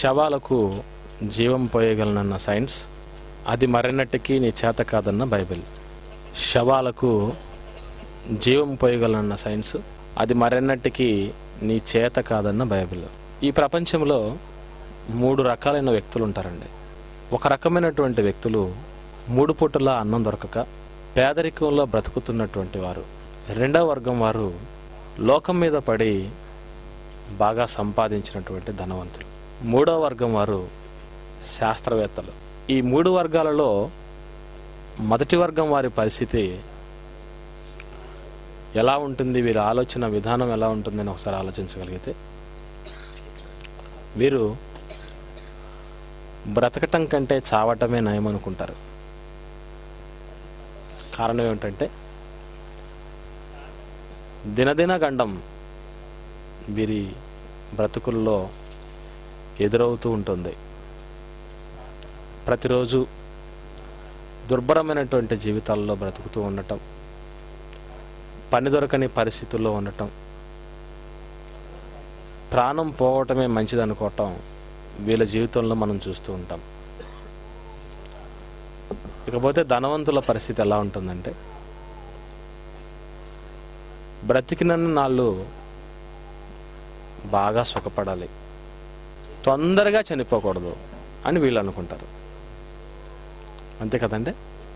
శవాలకు జీవం పోయగలనన్న సైన్స్ అది మరెన్నటికీ నీ చేత కాదన్న బైబిల్ శవాలకు జీవం పోయగలనన్న సైన్స్ అది మరెన్నటికీ నీ చేత కాదన్న బైబిల్ ఈ ప్రపంచంలో మూడు రకాలైన వ్యక్తులు ఉంటారండి ఒక రకమైనటువంటి వ్యక్తులు మూడు పూటల అన్నం దొరకక పేదరికంలో బ్రతుకుతున్నటువంటి వారు రెండవ వర్గం వారు లోకం మీద పడి బాగా సంపాదించినటువంటి ధనవంతులు మూడవ వర్గం వారు శాస్త్రవేత్తలు ఈ మూడు వర్గాలలో మొదటి వర్గం వారి పరిస్థితి ఎలా ఉంటుంది వీరి ఆలోచన విధానం ఎలా ఉంటుందని ఒకసారి ఆలోచించగలిగితే వీరు బ్రతకటం కంటే చావటమే నయం అనుకుంటారు కారణం ఏమిటంటే దినదిన గండం వీరి బ్రతుకుల్లో ఎదురవుతూ ఉంటుంది ప్రతిరోజు దుర్భరమైనటువంటి జీవితాల్లో బ్రతుకుతూ ఉండటం పని దొరకని పరిస్థితుల్లో ఉండటం ప్రాణం పోవటమే మంచిదనుకోవటం వీళ్ళ జీవితంలో మనం చూస్తూ ఉంటాం ఇకపోతే ధనవంతుల పరిస్థితి ఎలా ఉంటుందంటే బ్రతికినన్ని నాళ్ళు బాగా సుఖపడాలి తొందరగా చనిపోకూడదు అని వీళ్ళు అనుకుంటారు అంతే కదండి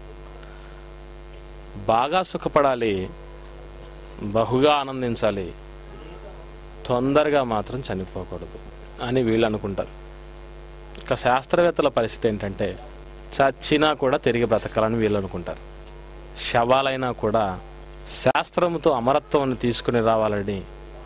బాగా సుఖపడాలి బహుగా ఆనందించాలి తొందరగా మాత్రం చనిపోకూడదు అని వీళ్ళు అనుకుంటారు ఇక శాస్త్రవేత్తల పరిస్థితి ఏంటంటే చచ్చినా కూడా తిరిగి బ్రతకాలని వీళ్ళు అనుకుంటారు శవాలైనా కూడా శాస్త్రముతో అమరత్వం తీసుకుని రావాలని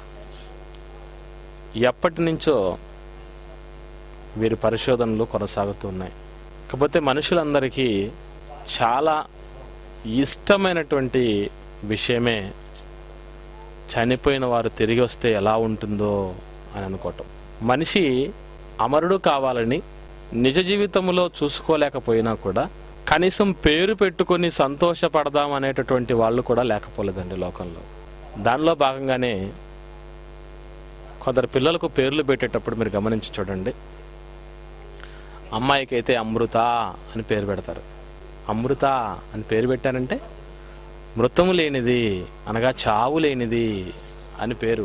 ఎప్పటి నుంచో వీరి పరిశోధనలు కొనసాగుతూ ఉన్నాయి కాకపోతే మనుషులందరికీ చాలా ఇష్టమైనటువంటి విషయమే చనిపోయిన వారు తిరిగి వస్తే ఎలా ఉంటుందో అని అనుకోవటం మనిషి అమరుడు కావాలని నిజ జీవితంలో చూసుకోలేకపోయినా కూడా కనీసం పేరు పెట్టుకొని సంతోషపడదాం అనేటటువంటి వాళ్ళు కూడా లేకపోలేదండి లోకంలో దానిలో భాగంగానే కొందరు పిల్లలకు పేర్లు పెట్టేటప్పుడు మీరు గమనించి చూడండి అమ్మాయికి అయితే అమృత అని పేరు పెడతారు అమృత అని పేరు పెట్టారంటే మృతము లేనిది అనగా చావు లేనిది అని పేరు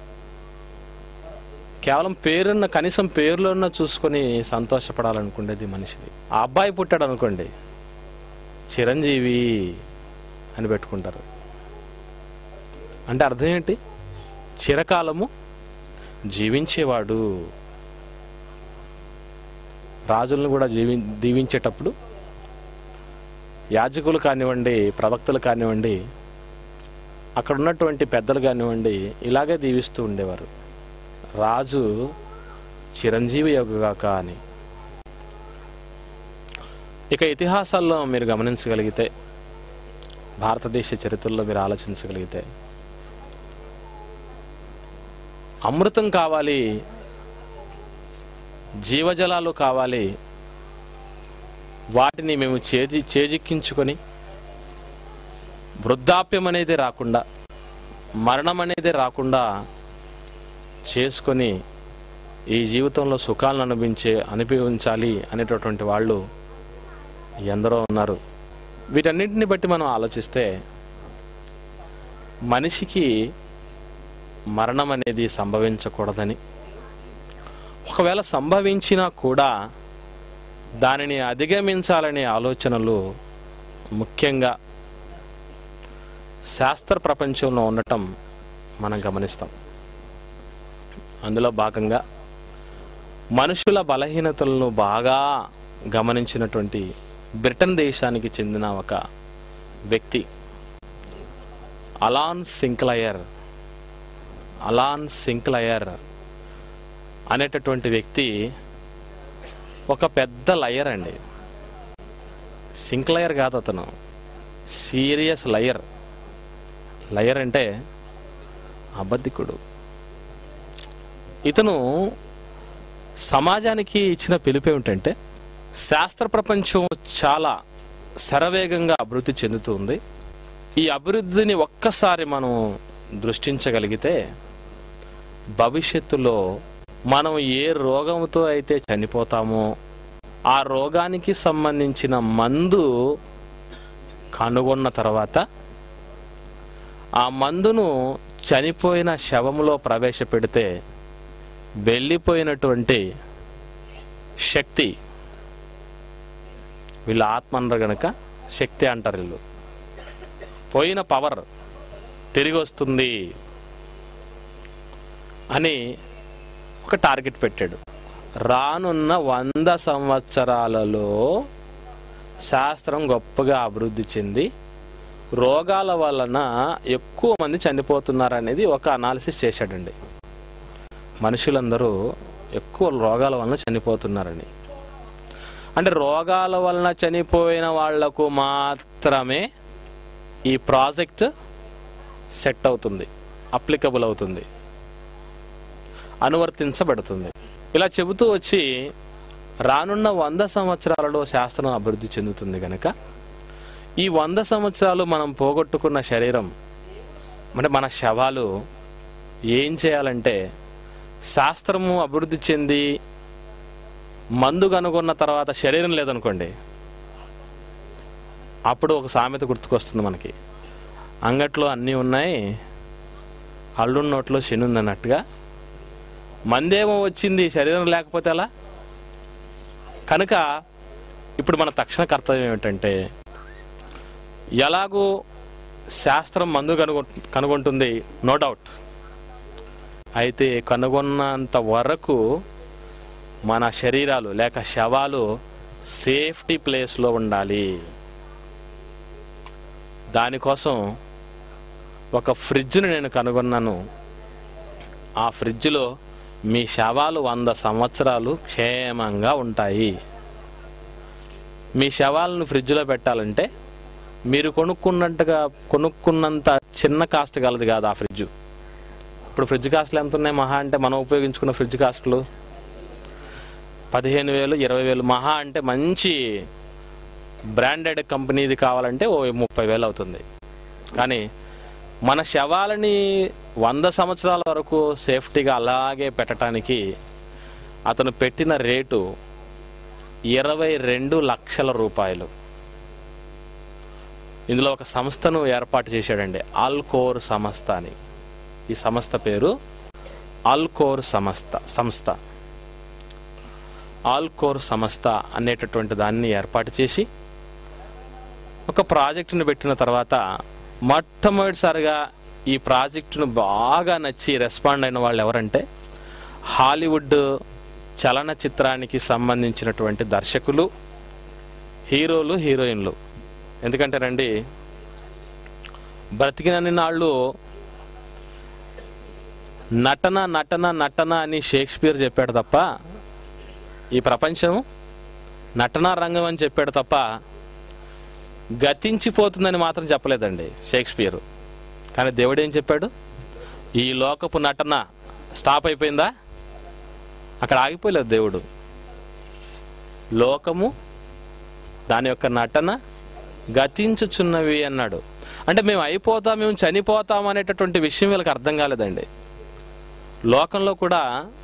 కేవలం పేరున్న కనీసం పేరులోన్న చూసుకొని సంతోషపడాలనుకునేది మనిషిది ఆ అబ్బాయి పుట్టాడు అనుకోండి చిరంజీవి అని పెట్టుకుంటారు అంటే అర్థం ఏంటి చిరకాలము జీవించేవాడు రాజులను కూడా జీవి దీవించేటప్పుడు యాజకులు కానివ్వండి ప్రవక్తలు కానివ్వండి అక్కడ ఉన్నటువంటి పెద్దలు కానివ్వండి ఇలాగే దీవిస్తూ ఉండేవారు రాజు చిరంజీవి యొక్కగాక అని ఇక ఇతిహాసాల్లో మీరు గమనించగలిగితే భారతదేశ చరిత్రలో మీరు ఆలోచించగలిగితే అమృతం కావాలి జీవజలాలు కావాలి వాటిని మేము చేజి చేజిక్కించుకొని వృద్ధాప్యం అనేది రాకుండా మరణం అనేది రాకుండా చేసుకొని ఈ జీవితంలో సుఖాలను అనుభవించే అనుభవించాలి అనేటటువంటి వాళ్ళు ఎందరో ఉన్నారు వీటన్నింటిని బట్టి మనం ఆలోచిస్తే మనిషికి మరణం అనేది సంభవించకూడదని ఒకవేళ సంభవించినా కూడా దానిని అధిగమించాలనే ఆలోచనలు ముఖ్యంగా శాస్త్ర ప్రపంచంలో ఉండటం మనం గమనిస్తాం అందులో భాగంగా మనుషుల బలహీనతలను బాగా గమనించినటువంటి బ్రిటన్ దేశానికి చెందిన ఒక వ్యక్తి అలాన్ సింక్లయర్ అలాన్ సింక్లయర్ అనేటటువంటి వ్యక్తి ఒక పెద్ద లయర్ అండి సింక్లయర్ కాదు అతను సీరియస్ లయర్ లయర్ అంటే అబద్ధికుడు ఇతను సమాజానికి ఇచ్చిన పిలుపు ఏమిటంటే శాస్త్ర ప్రపంచం చాలా శరవేగంగా అభివృద్ధి చెందుతుంది ఈ అభివృద్ధిని ఒక్కసారి మనం దృష్టించగలిగితే భవిష్యత్తులో మనం ఏ రోగంతో అయితే చనిపోతామో ఆ రోగానికి సంబంధించిన మందు కనుగొన్న తర్వాత ఆ మందును చనిపోయిన శవములో ప్రవేశపెడితే వెళ్ళిపోయినటువంటి శక్తి వీళ్ళ ఆత్మ అనరు గనక శక్తి అంటారు వీళ్ళు పోయిన పవర్ తిరిగి వస్తుంది అని ఒక టార్గెట్ పెట్టాడు రానున్న వంద సంవత్సరాలలో శాస్త్రం గొప్పగా అభివృద్ధి చెంది రోగాల వలన ఎక్కువ మంది చనిపోతున్నారనేది ఒక అనాలిసిస్ చేశాడండి మనుషులందరూ ఎక్కువ రోగాల వలన చనిపోతున్నారని అంటే రోగాల వలన చనిపోయిన వాళ్లకు మాత్రమే ఈ ప్రాజెక్ట్ సెట్ అవుతుంది అప్లికబుల్ అవుతుంది అనువర్తించబడుతుంది ఇలా చెబుతూ వచ్చి రానున్న వంద సంవత్సరాలలో శాస్త్రం అభివృద్ధి చెందుతుంది కనుక ఈ వంద సంవత్సరాలు మనం పోగొట్టుకున్న శరీరం అంటే మన శవాలు ఏం చేయాలంటే శాస్త్రము అభివృద్ధి చెంది మందు కనుగొన్న తర్వాత శరీరం లేదనుకోండి అప్పుడు ఒక సామెత గుర్తుకొస్తుంది మనకి అంగట్లో అన్నీ ఉన్నాయి అల్లున్న నోట్లో శని ఉందన్నట్టుగా మందేమో వచ్చింది శరీరం లేకపోతే ఎలా కనుక ఇప్పుడు మన తక్షణ కర్తవ్యం ఏమిటంటే ఎలాగూ శాస్త్రం మందు కనుగొ కనుగొంటుంది నో డౌట్ అయితే కనుగొన్నంత వరకు మన శరీరాలు లేక శవాలు సేఫ్టీ ప్లేస్లో ఉండాలి దానికోసం ఒక ఫ్రిడ్జ్ను నేను కనుగొన్నాను ఆ ఫ్రిడ్జ్లో మీ శవాలు వంద సంవత్సరాలు క్షేమంగా ఉంటాయి మీ శవాలను ఫ్రిడ్జ్లో పెట్టాలంటే మీరు కొనుక్కున్నట్టుగా కొనుక్కున్నంత చిన్న కాస్ట్ కలదు కాదు ఆ ఫ్రిడ్జ్ ఇప్పుడు ఫ్రిడ్జ్ కాస్ట్లు ఎంత ఉన్నాయి మహా అంటే మనం ఉపయోగించుకున్న ఫ్రిడ్జ్ కాస్ట్లు పదిహేను వేలు ఇరవై వేలు మహా అంటే మంచి బ్రాండెడ్ కంపెనీది కావాలంటే ఓ ముప్పై వేలు అవుతుంది కానీ మన శవాలని వంద సంవత్సరాల వరకు సేఫ్టీగా అలాగే పెట్టడానికి అతను పెట్టిన రేటు ఇరవై రెండు లక్షల రూపాయలు ఇందులో ఒక సంస్థను ఏర్పాటు చేశాడండి ఆల్కోర్ సంస్థ అని ఈ సంస్థ పేరు ఆల్కోర్ సంస్థ సంస్థ ఆల్కోర్ సంస్థ అనేటటువంటి దాన్ని ఏర్పాటు చేసి ఒక ప్రాజెక్టును పెట్టిన తర్వాత మొట్టమొదటిసారిగా ఈ ప్రాజెక్టును బాగా నచ్చి రెస్పాండ్ అయిన వాళ్ళు ఎవరంటే హాలీవుడ్ చలనచిత్రానికి సంబంధించినటువంటి దర్శకులు హీరోలు హీరోయిన్లు ఎందుకంటే రండి బ్రతికినన్ని నాళ్ళు నటన నటన నటన అని షేక్స్పియర్ చెప్పాడు తప్ప ఈ ప్రపంచం నటనా రంగం అని చెప్పాడు తప్ప గతించిపోతుందని మాత్రం చెప్పలేదండి షేక్స్పియర్ కానీ దేవుడు ఏం చెప్పాడు ఈ లోకపు నటన స్టాప్ అయిపోయిందా అక్కడ ఆగిపోలేదు దేవుడు లోకము దాని యొక్క నటన గతించుచున్నవి అన్నాడు అంటే మేము అయిపోతాం మేము చనిపోతాం అనేటటువంటి విషయం వీళ్ళకి అర్థం కాలేదండి లోకంలో కూడా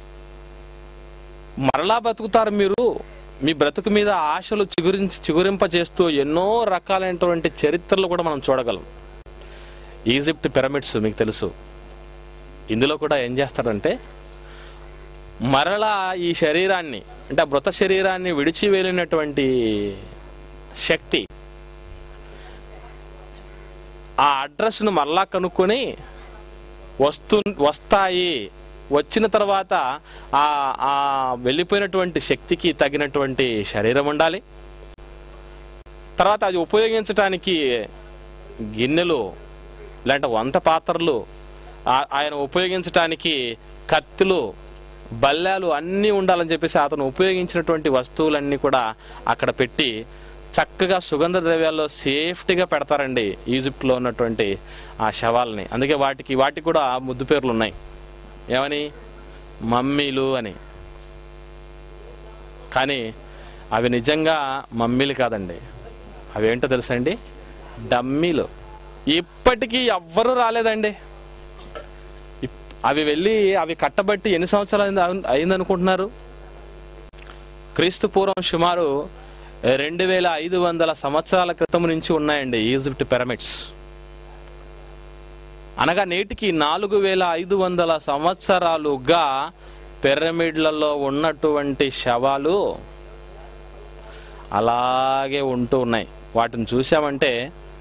మరలా బతుకుతారు మీరు మీ బ్రతుకు మీద ఆశలు చిగురించి చిగురింప చేస్తూ ఎన్నో రకాలైనటువంటి చరిత్రలు కూడా మనం చూడగలం ఈజిప్ట్ పిరమిడ్స్ మీకు తెలుసు ఇందులో కూడా ఏం చేస్తాడంటే మరలా ఈ శరీరాన్ని అంటే ఆ మృత శరీరాన్ని విడిచి వెళ్ళినటువంటి శక్తి ఆ అడ్రస్ను మరలా కనుక్కొని వస్తు వస్తాయి వచ్చిన తర్వాత ఆ ఆ వెళ్ళిపోయినటువంటి శక్తికి తగినటువంటి శరీరం ఉండాలి తర్వాత అది ఉపయోగించటానికి గిన్నెలు లేదంటే వంట పాత్రలు ఆ- ఆయన ఉపయోగించటానికి కత్తులు బల్లాలు అన్నీ ఉండాలని చెప్పేసి అతను ఉపయోగించినటువంటి వస్తువులన్నీ కూడా అక్కడ పెట్టి చక్కగా సుగంధ ద్రవ్యాల్లో సేఫ్టీగా పెడతారండి ఈజిప్ట్లో ఉన్నటువంటి ఆ శవాలని అందుకే వాటికి వాటికి కూడా ముద్దు పేర్లు ఉన్నాయి ఏమని మమ్మీలు అని కానీ అవి నిజంగా మమ్మీలు కాదండి అవి ఏంటో తెలుసండి డమ్మీలు ఇప్పటికీ ఎవ్వరూ రాలేదండి ఇప్- అవి వెళ్ళి అవి కట్టబట్టి ఎన్ని సంవత్సరాలు అయింది అయిందనుకుంటున్నారు క్రీస్తు పూర్వం సుమారు రెండు వేల ఐదు వందల సంవత్సరాల క్రితం నుంచి ఉన్నాయండి ఈజిప్ట్ పిరమిడ్స్ అనగా నేటికి నాలుగు వేల ఐదు వందల సంవత్సరాలుగా పిరమిడ్లలో ఉన్నటువంటి శవాలు అలాగే ఉంటూ ఉన్నాయి వాటిని చూసామంటే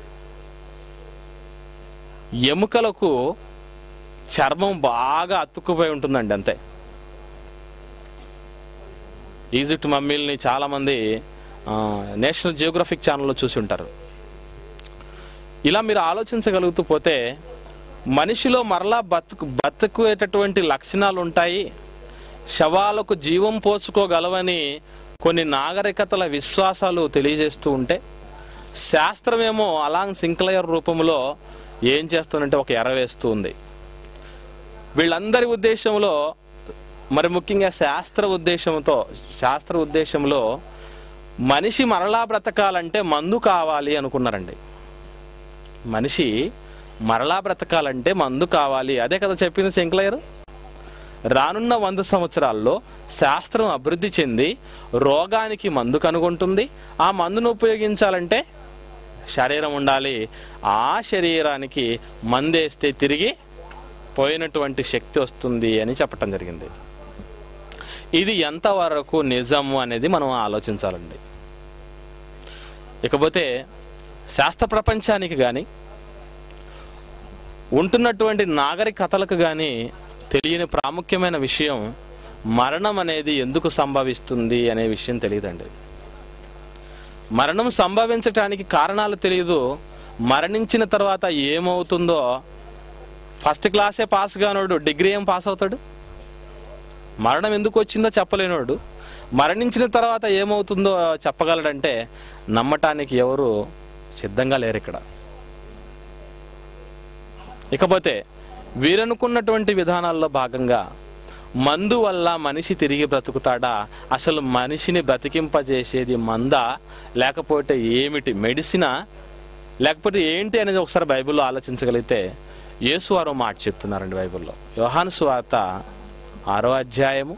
ఎముకలకు చర్మం బాగా అతుక్కుపోయి ఉంటుందండి అంతే ఈజిప్ట్ మమ్మీల్ని చాలామంది ఆ, నేషనల్ జియోగ్రఫిక్ ఛానల్లో చూసి ఉంటారు ఇలా మీరు ఆలోచించగలుగుతూ పోతే మనిషిలో మరలా బతుకు బతుకునేటటువంటి లక్షణాలు ఉంటాయి శవాలకు జీవం పోసుకోగలవని కొన్ని నాగరికతల విశ్వాసాలు తెలియజేస్తూ ఉంటే శాస్త్రమేమో అలాంగ్ సింక్లయర్ రూపంలో ఏం చేస్తుందంటే ఒక ఎర వేస్తూ ఉంది వీళ్ళందరి ఉద్దేశంలో మరి ముఖ్యంగా శాస్త్ర ఉద్దేశంతో శాస్త్ర ఉద్దేశంలో మనిషి మరలా బ్రతకాలంటే మందు కావాలి అనుకున్నారండి మనిషి మరలా బ్రతకాలంటే మందు కావాలి అదే కదా చెప్పింది శంక్లయర్ రానున్న వంద సంవత్సరాల్లో శాస్త్రం అభివృద్ధి చెంది రోగానికి మందు కనుగొంటుంది ఆ మందును ఉపయోగించాలంటే శరీరం ఉండాలి ఆ శరీరానికి మందేస్తే తిరిగి పోయినటువంటి శక్తి వస్తుంది అని చెప్పటం జరిగింది ఇది ఎంతవరకు నిజము అనేది మనం ఆలోచించాలండి ఇకపోతే శాస్త్ర ప్రపంచానికి కానీ ఉంటున్నటువంటి నాగరికతలకు కానీ తెలియని ప్రాముఖ్యమైన విషయం మరణం అనేది ఎందుకు సంభవిస్తుంది అనే విషయం తెలియదండి మరణం సంభవించటానికి కారణాలు తెలియదు మరణించిన తర్వాత ఏమవుతుందో ఫస్ట్ క్లాసే పాస్ కానోడు డిగ్రీ ఏం పాస్ అవుతాడు మరణం ఎందుకు వచ్చిందో చెప్పలేనోడు మరణించిన తర్వాత ఏమవుతుందో చెప్పగలడంటే నమ్మటానికి ఎవరు సిద్ధంగా లేరు ఇక్కడ ఇకపోతే వీరనుకున్నటువంటి విధానాల్లో భాగంగా మందు వల్ల మనిషి తిరిగి బ్రతుకుతాడా అసలు మనిషిని బ్రతికింపజేసేది మందా లేకపోతే ఏమిటి మెడిసినా లేకపోతే ఏంటి అనేది ఒకసారి బైబిల్లో ఆలోచించగలిగితే యేసువారు మాట చెప్తున్నారండి బైబిల్లో యోహాను సువార్త ఆరో అధ్యాయము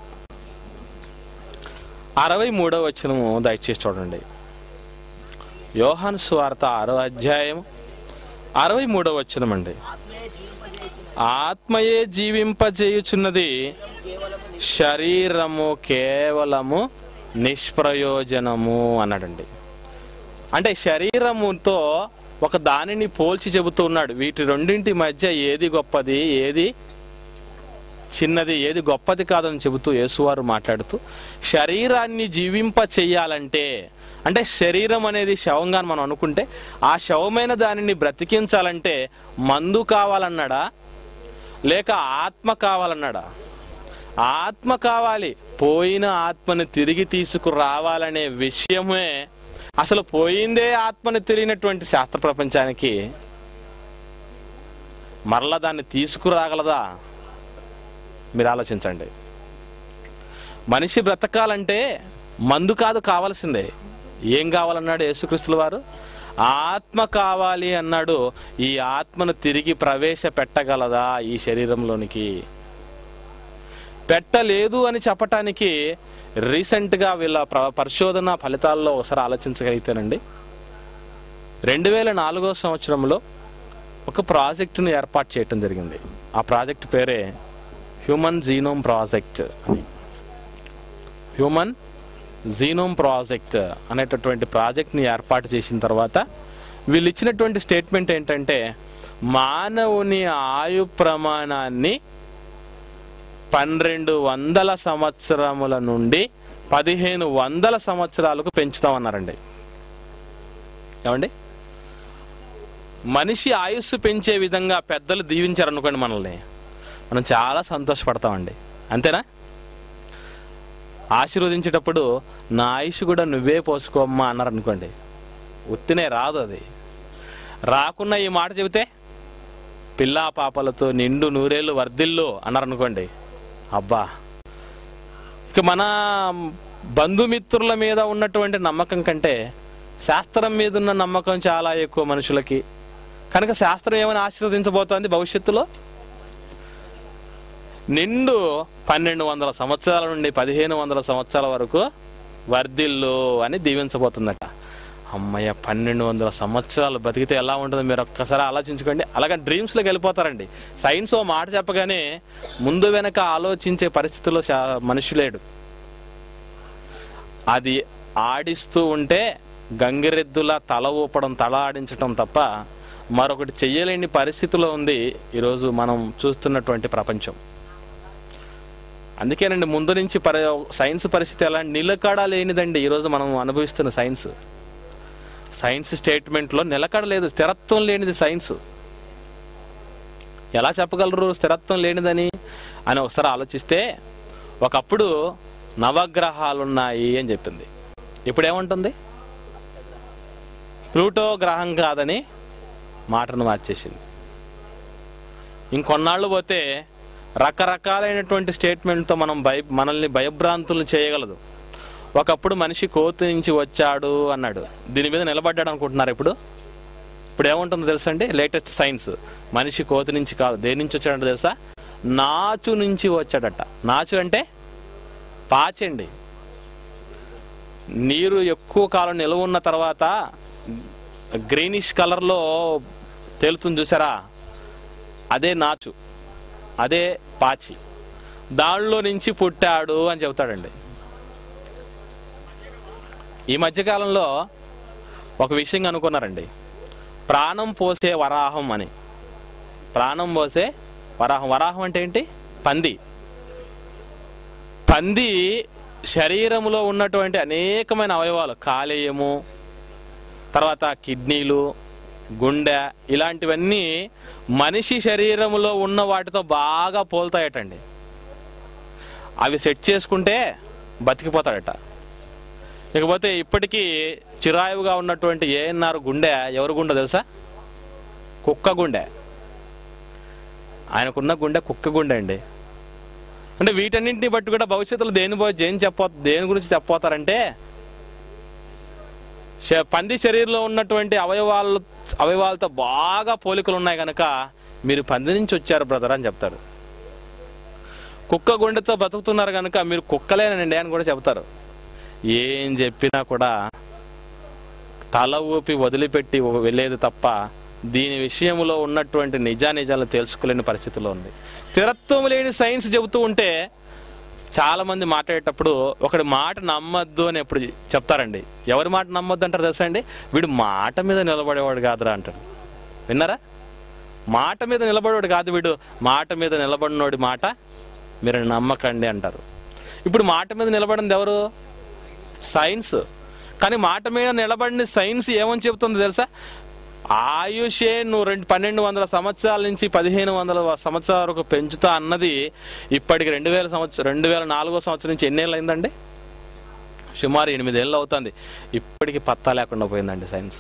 అరవై మూడో వచనము దయచేసి చూడండి యోహాను సువార్త ఆరో అధ్యాయం అరవై మూడో వచనం అండి ఆత్మయే జీవింపజేయుచున్నది శరీరము కేవలము నిష్ప్రయోజనము అన్నాడండి అంటే శరీరముతో ఒక దానిని పోల్చి చెబుతూ ఉన్నాడు వీటి రెండింటి మధ్య ఏది గొప్పది ఏది చిన్నది ఏది గొప్పది కాదని చెబుతూ యేసువారు మాట్లాడుతూ శరీరాన్ని జీవింప చెయ్యాలంటే అంటే శరీరం అనేది శవంగా మనం అనుకుంటే ఆ శవమైన దానిని బ్రతికించాలంటే మందు కావాలన్నాడా లేక ఆత్మ కావాలన్నాడా ఆత్మ కావాలి పోయిన ఆత్మని తిరిగి తీసుకురావాలనే విషయమే అసలు పోయిందే ఆత్మని తెలియనటువంటి శాస్త్ర ప్రపంచానికి మరలా దాన్ని తీసుకురాగలదా మీరు ఆలోచించండి మనిషి బ్రతకాలంటే మందు కాదు కావాల్సిందే ఏం కావాలన్నాడు యేసుక్రీస్తుల వారు ఆత్మ కావాలి అన్నాడు ఈ ఆత్మను తిరిగి ప్రవేశపెట్టగలదా ఈ శరీరంలోనికి పెట్టలేదు అని చెప్పటానికి రీసెంట్గా వీళ్ళ ప్ర- పరిశోధన ఫలితాల్లో ఒకసారి ఆలోచించగలిగితేనండి రెండు వేల నాలుగో సంవత్సరంలో ఒక ప్రాజెక్టును ఏర్పాటు చేయటం జరిగింది ఆ ప్రాజెక్ట్ పేరే హ్యూమన్ జీనోమ్ ప్రాజెక్ట్ అని హ్యూమన్ జీనోమ్ ప్రాజెక్ట్ అనేటటువంటి ప్రాజెక్ట్ని ఏర్పాటు చేసిన తర్వాత వీళ్ళు ఇచ్చినటువంటి స్టేట్మెంట్ ఏంటంటే మానవుని ఆయు ప్రమాణాన్ని పన్నెండు వందల సంవత్సరముల నుండి పదిహేను వందల సంవత్సరాలకు పెంచుతామన్నారండి ఏమండి మనిషి ఆయుస్సు పెంచే విధంగా పెద్దలు దీవించారనుకోండి మనల్ని మనం చాలా సంతోషపడతామండి అంతేనా ఆశీర్వదించేటప్పుడు నా ఆయుష్ కూడా నువ్వే పోసుకోమ్మా అన్నారు అనుకోండి ఉత్తినే రాదు అది రాకున్న ఈ మాట చెబితే పిల్లా పాపలతో నిండు నూరేళ్ళు వర్ధిల్లు అన్నారు అనుకోండి అబ్బా ఇక మన బంధుమిత్రుల మీద ఉన్నటువంటి నమ్మకం కంటే శాస్త్రం మీద ఉన్న నమ్మకం చాలా ఎక్కువ మనుషులకి కనుక శాస్త్రం ఏమైనా ఆశీర్వదించబోతోంది భవిష్యత్తులో నిండు పన్నెండు వందల సంవత్సరాల నుండి పదిహేను వందల సంవత్సరాల వరకు వర్ధిల్లు అని దీవించబోతుందట అమ్మయ్య పన్నెండు వందల సంవత్సరాలు బతికితే ఎలా ఉంటుందో మీరు ఒక్కసారి ఆలోచించుకోండి అలాగే డ్రీమ్స్లోకి వెళ్ళిపోతారండి సైన్స్ ఓ మాట చెప్పగానే ముందు వెనక ఆలోచించే పరిస్థితిలో శా- మనిషి లేడు అది ఆడిస్తూ ఉంటే గంగిరెద్దుల తల ఊపడం తల ఆడించడం తప్ప మరొకటి చెయ్యలేని పరిస్థితిలో ఉంది ఈరోజు మనం చూస్తున్నటువంటి ప్రపంచం అందుకేనండి ముందు నుంచి పరి సైన్స్ పరిస్థితి ఎలా నిలకడ లేనిదండి ఈరోజు మనం అనుభవిస్తున్న సైన్స్ సైన్స్ స్టేట్మెంట్లో నిలకడ లేదు స్థిరత్వం లేనిది సైన్స్ ఎలా చెప్పగలరు స్థిరత్వం లేనిదని అని ఒకసారి ఆలోచిస్తే ఒకప్పుడు నవగ్రహాలున్నాయి అని చెప్పింది ఇప్పుడు ఏముంటుంది ప్లూటో గ్రహం కాదని మాటను మార్చేసింది ఇంకొన్నాళ్ళు పోతే రకరకాలైనటువంటి స్టేట్మెంట్తో మనం భయ మనల్ని భయభ్రాంతులను చేయగలదు ఒకప్పుడు మనిషి కోతి నుంచి వచ్చాడు అన్నాడు దీని మీద నిలబడ్డాడు అనుకుంటున్నారు ఇప్పుడు ఇప్పుడు ఏముంటుందో తెలుసా అండి లేటెస్ట్ సైన్స్ మనిషి కోతి నుంచి కాదు దేని నుంచి వచ్చాడంటే తెలుసా నాచు నుంచి వచ్చాడట నాచు అంటే పాచండి నీరు ఎక్కువ కాలం నిల్వ ఉన్న తర్వాత గ్రీనిష్ కలర్లో తేలుతుంది చూసారా అదే నాచు అదే పాచి దానిలో నుంచి పుట్టాడు అని చెబుతాడండి ఈ మధ్యకాలంలో ఒక విషయం అనుకున్నారండి ప్రాణం పోసే వరాహం అని ప్రాణం పోసే వరాహం వరాహం అంటే ఏంటి పంది పంది శరీరంలో ఉన్నటువంటి అనేకమైన అవయవాలు కాలేయము తర్వాత కిడ్నీలు గుండె ఇలాంటివన్నీ మనిషి శరీరంలో ఉన్న వాటితో బాగా పోల్తాయటండి అవి సెట్ చేసుకుంటే బతికిపోతాడట ఇకపోతే ఇప్పటికీ చిరాయువుగా ఉన్నటువంటి ఏఎన్ఆర్ గుండె ఎవరు గుండె తెలుసా కుక్క గుండె ఆయనకున్న గుండె కుక్క గుండె అండి అంటే వీటన్నింటిని బట్టి కూడా భవిష్యత్తులో దేని పో- దేని చెప్పో దేని గురించి చెప్పబోతారంటే శ- పంది శరీరంలో ఉన్నటువంటి అవయవాలు అవయవాలతో బాగా పోలికలు ఉన్నాయి కనుక మీరు పంది నుంచి వచ్చారు బ్రదర్ అని చెప్తారు కుక్క గుండెతో బతుకుతున్నారు కనుక మీరు కుక్కలేనండి అని కూడా చెప్తారు ఏం చెప్పినా కూడా తల ఊపి వదిలిపెట్టి వెళ్ళేది తప్ప దీని విషయంలో ఉన్నటువంటి నిజానిజాలను తెలుసుకోలేని పరిస్థితిలో ఉంది స్థిరత్వం లేని సైన్స్ చెబుతూ ఉంటే చాలా మంది మాట్లాడేటప్పుడు ఒకటి మాట నమ్మద్దు అని ఎప్పుడు చెప్తారండి ఎవరి మాట నమ్మొద్దు అంటారు తెలుసా అండి వీడు మాట మీద నిలబడేవాడు కాదురా అంటారు విన్నారా మాట మీద నిలబడేవాడు కాదు వీడు మాట మీద నిలబడినోడి మాట మీరు నమ్మకండి అంటారు ఇప్పుడు మాట మీద నిలబడింది ఎవరు సైన్స్ కానీ మాట మీద నిలబడిన సైన్స్ ఏమని చెబుతుంది తెలుసా ఆయుషే నువ్వు రెండు పన్నెండు వందల సంవత్సరాల నుంచి పదిహేను వందల సంవత్సరాల వరకు పెంచుతా అన్నది ఇప్పటికి రెండు వేల సంవత్సరం రెండు వేల నాలుగో సంవత్సరం నుంచి ఎన్నేళ్ళు అయిందండి సుమారు ఎనిమిదేళ్ళు అవుతుంది ఇప్పటికి పత్తా లేకుండా పోయిందండి సైన్స్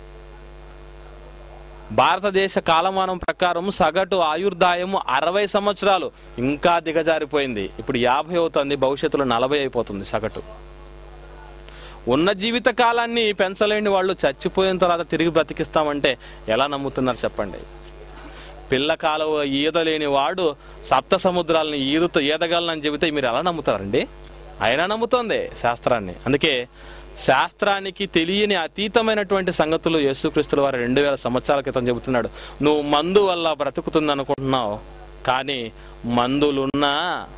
భారతదేశ కాలమానం ప్రకారం సగటు ఆయుర్దాయము అరవై సంవత్సరాలు ఇంకా దిగజారిపోయింది ఇప్పుడు యాభై అవుతుంది భవిష్యత్తులో నలభై అయిపోతుంది సగటు ఉన్న జీవిత కాలాన్ని పెంచలేని వాళ్ళు చచ్చిపోయిన తర్వాత తిరిగి బ్రతికిస్తామంటే ఎలా నమ్ముతున్నారు చెప్పండి పిల్ల కాలువ ఈదలేని వాడు సప్త సముద్రాలను ఈదుతో ఈదగలనని చెబితే మీరు ఎలా నమ్ముతారండి అయినా నమ్ముతోంది శాస్త్రాన్ని అందుకే శాస్త్రానికి తెలియని అతీతమైనటువంటి సంగతులు యేసుక్రీస్తుల వారు రెండు వేల సంవత్సరాల క్రితం చెబుతున్నాడు నువ్వు మందు వల్ల బ్రతుకుతుంది అనుకుంటున్నావు కానీ మందులున్నా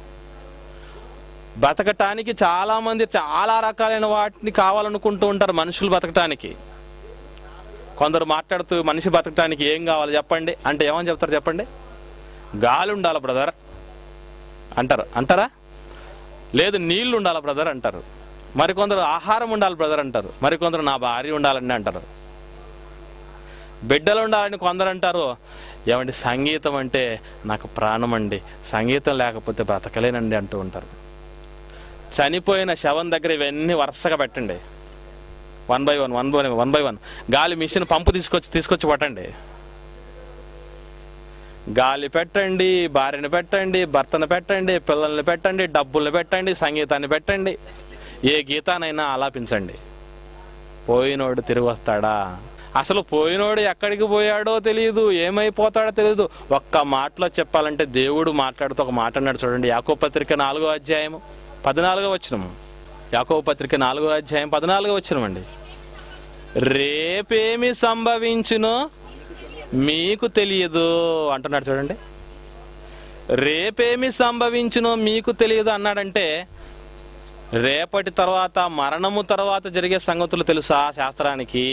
బతకటానికి చాలా మంది చాలా రకాలైన వాటిని కావాలనుకుంటూ ఉంటారు మనుషులు బతకటానికి కొందరు మాట్లాడుతూ మనిషి బతకటానికి ఏం కావాలి చెప్పండి అంటే ఏమని చెప్తారు చెప్పండి గాలి ఉండాలి బ్రదర్ అంటారు అంటారా లేదు నీళ్లు ఉండాలి బ్రదర్ అంటారు మరికొందరు ఆహారం ఉండాలి బ్రదర్ అంటారు మరికొందరు నా భార్య ఉండాలని అంటారు బిడ్డలు ఉండాలని కొందరు అంటారు ఏమండి సంగీతం అంటే నాకు ప్రాణం అండి సంగీతం లేకపోతే బ్రతకలేనండి అంటూ ఉంటారు చనిపోయిన శవం దగ్గర ఇవన్నీ వరుసగా పెట్టండి one by one one by one by one గాలి మిషన్ పంపు తీసుకొచ్చి తీసుకొచ్చి పట్టండి గాలి పెట్టండి భార్యను పెట్టండి భర్తను పెట్టండి పిల్లల్ని పెట్టండి డబ్బుల్ని పెట్టండి సంగీతాన్ని పెట్టండి ఏ గీతానైనా ఆలాపించండి పోయినోడు తిరిగి వస్తాడా అసలు పోయినోడు ఎక్కడికి పోయాడో తెలియదు ఏమైపోతాడో తెలియదు ఒక్క మాటలో చెప్పాలంటే దేవుడు మాట్లాడుతూ ఒక మాట అన్నాడు చూడండి యాకో పత్రిక నాలుగో అధ్యాయము పద్నాలుగో వచ్చినము యాకో పత్రిక నాలుగో అధ్యాయం పద్నాలుగో వచ్చినమండి రేపేమి సంభవించునో మీకు తెలియదు అంటున్నాడు చూడండి రేపేమి సంభవించునో మీకు తెలియదు అన్నాడంటే రేపటి తర్వాత మరణము తర్వాత జరిగే సంగతులు తెలుసా శాస్త్రానికి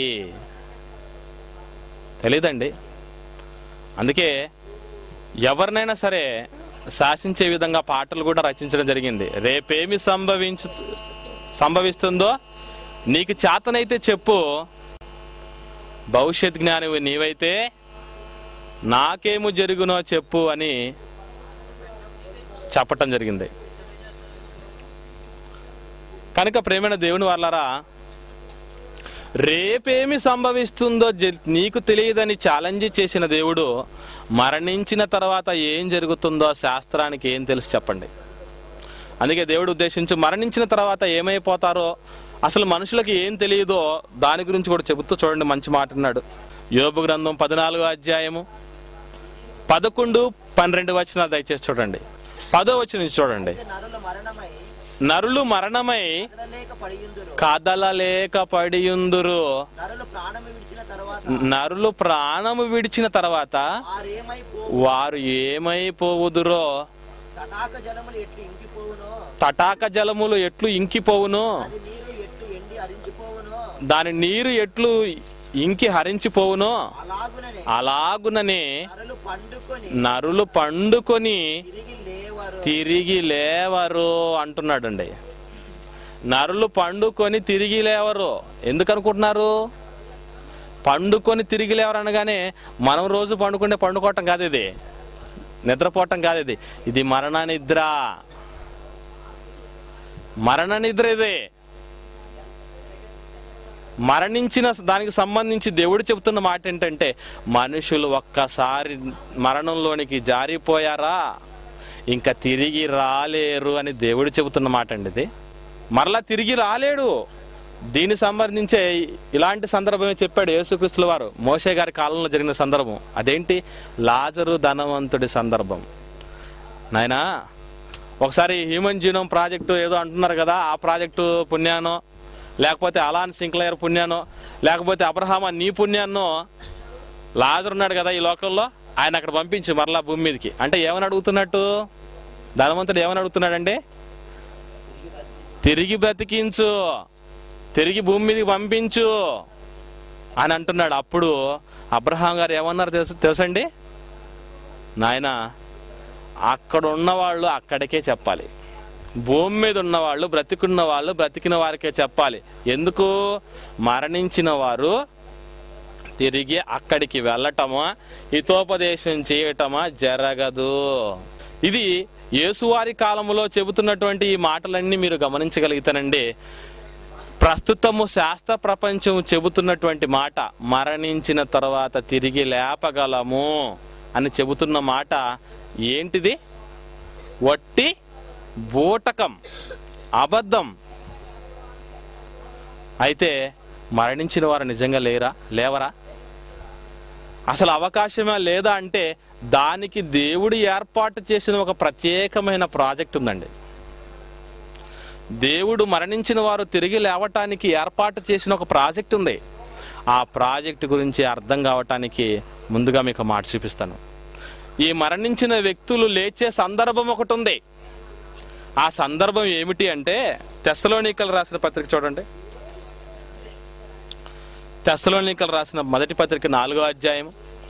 తెలీదండి అందుకే ఎవరినైనా సరే శాసించే విధంగా పాటలు కూడా రచించడం జరిగింది రేపేమి సంభవించు సంభవిస్తుందో నీకు చేతనైతే చెప్పు భవిష్యత్ జ్ఞానివి నీవైతే నాకేము జరుగునో చెప్పు అని చెప్పటం జరిగింది కనుక ప్రేమైన దేవుని వాళ్ళరా రేపేమి సంభవిస్తుందో జ- నీకు తెలియదని ఛాలెంజ్ చేసిన దేవుడు మరణించిన తర్వాత ఏం జరుగుతుందో శాస్త్రానికి ఏం తెలుసు చెప్పండి అందుకే దేవుడు ఉద్దేశించి మరణించిన తర్వాత ఏమైపోతారో అసలు మనుషులకు ఏం తెలియదో దాని గురించి కూడా చెబుతూ చూడండి మంచి మాట అన్నాడు యోబు గ్రంథం పద్నాలుగో అధ్యాయము పదకొండు పన్నెండు వచనాలు దయచేసి చూడండి పదో వచ్చిన నుంచి చూడండి నరుల మరణమై నరులు మరణమై కదలలేక పడియుందురు కదలలేక పడియుందురు నరులు ప్రాణము విడిచిన తర్వాత నరులు ప్రాణము విడిచిన తర్వాత వారేమైపో వారు ఏమైపోవుదురో తటాక జలములు ఎట్లు ఇంకిపోవునో తటాక జలములు ఎట్లు ఇంకిపోవును అది నీరు ఎట్లు ఎండి అరించిపోవునో దాని నీరు ఎట్లు ఇంకి హరించిపోవును అలాగుననే అలాగుననే నరులు పండుకొని నరులు పండుకొని తిరిగి లేవరు తిరిగి లేవరు అంటున్నాడండి నరులు పండుకొని తిరిగి లేవరు ఎందుకు అనుకుంటున్నారు పండుకొని తిరిగి లేవరు అనగానే మనం రోజు పండుకుంటే పండుకోవటం కాదు ఇది నిద్రపోవటం కాదు ఇది ఇది మరణ నిద్ర మరణ నిద్ర ఇది మరణించిన దానికి సంబంధించి దేవుడు చెబుతున్న మాట ఏంటంటే మనుషులు ఒక్కసారి మరణంలోనికి జారిపోయారా ఇంకా తిరిగి రాలేరు అని దేవుడు చెబుతున్న మాట అండి ఇది మరలా తిరిగి రాలేడు దీని సంబంధించే ఇలాంటి సందర్భమే చెప్పాడు యేసుక్రీస్తుల వారు మోషే గారి కాలంలో జరిగిన సందర్భం అదేంటి లాజరు ధనవంతుడి సందర్భం నాయనా ఒకసారి హ్యూమన్ జీనోమ్ ప్రాజెక్టు ఏదో అంటున్నారు కదా ఆ ప్రాజెక్టు పుణ్యానో లేకపోతే అలాన్ సింక్లయర్ పుణ్యానో లేకపోతే అబ్రహామా నీ పుణ్యాన్నో లాజర్ ఉన్నాడు కదా ఈ లోకంలో ఆయన అక్కడ పంపించు మరలా భూమి మీదకి అంటే ఏమని అడుగుతున్నట్టు ధనవంతుడు ఏమని అడుగుతున్నాడండి తిరిగి బ్రతికించు తిరిగి భూమి మీదకి పంపించు అని అంటున్నాడు అప్పుడు అబ్రహాం గారు ఏమన్నారు తెలుసు తెలుసండి నాయన అక్కడ ఉన్నవాళ్ళు అక్కడికే చెప్పాలి భూమి మీద ఉన్నవాళ్ళు బ్రతికున్న వాళ్ళు బ్రతికిన వారికే చెప్పాలి ఎందుకు మరణించిన వారు తిరిగి అక్కడికి వెళ్ళటమా హితోపదేశం చేయటమా జరగదు ఇది యేసువారి కాలంలో చెబుతున్నటువంటి ఈ మాటలన్నీ మీరు గమనించగలుగుతానండి ప్రస్తుతము శాస్త్ర ప్రపంచం చెబుతున్నటువంటి మాట మరణించిన తర్వాత తిరిగి లేపగలము అని చెబుతున్న మాట ఏంటిది వట్టి బూటకం అబద్ధం అయితే మరణించిన వారు నిజంగా లేరా లేవరా అసలు అవకాశమే లేదా అంటే దానికి దేవుడు ఏర్పాటు చేసిన ఒక ప్రత్యేకమైన ప్రాజెక్ట్ ఉందండి దేవుడు మరణించిన వారు తిరిగి లేవటానికి ఏర్పాటు చేసిన ఒక ప్రాజెక్ట్ ఉంది ఆ ప్రాజెక్ట్ గురించి అర్థం కావటానికి ముందుగా మీకు మాట చూపిస్తాను ఈ మరణించిన వ్యక్తులు లేచే సందర్భం ఒకటి ఉంది ఆ సందర్భం ఏమిటి అంటే తెస్సలోనికలు రాసిన పత్రిక చూడండి తెస్సలోనికలు రాసిన మొదటి పత్రిక నాలుగో అధ్యాయం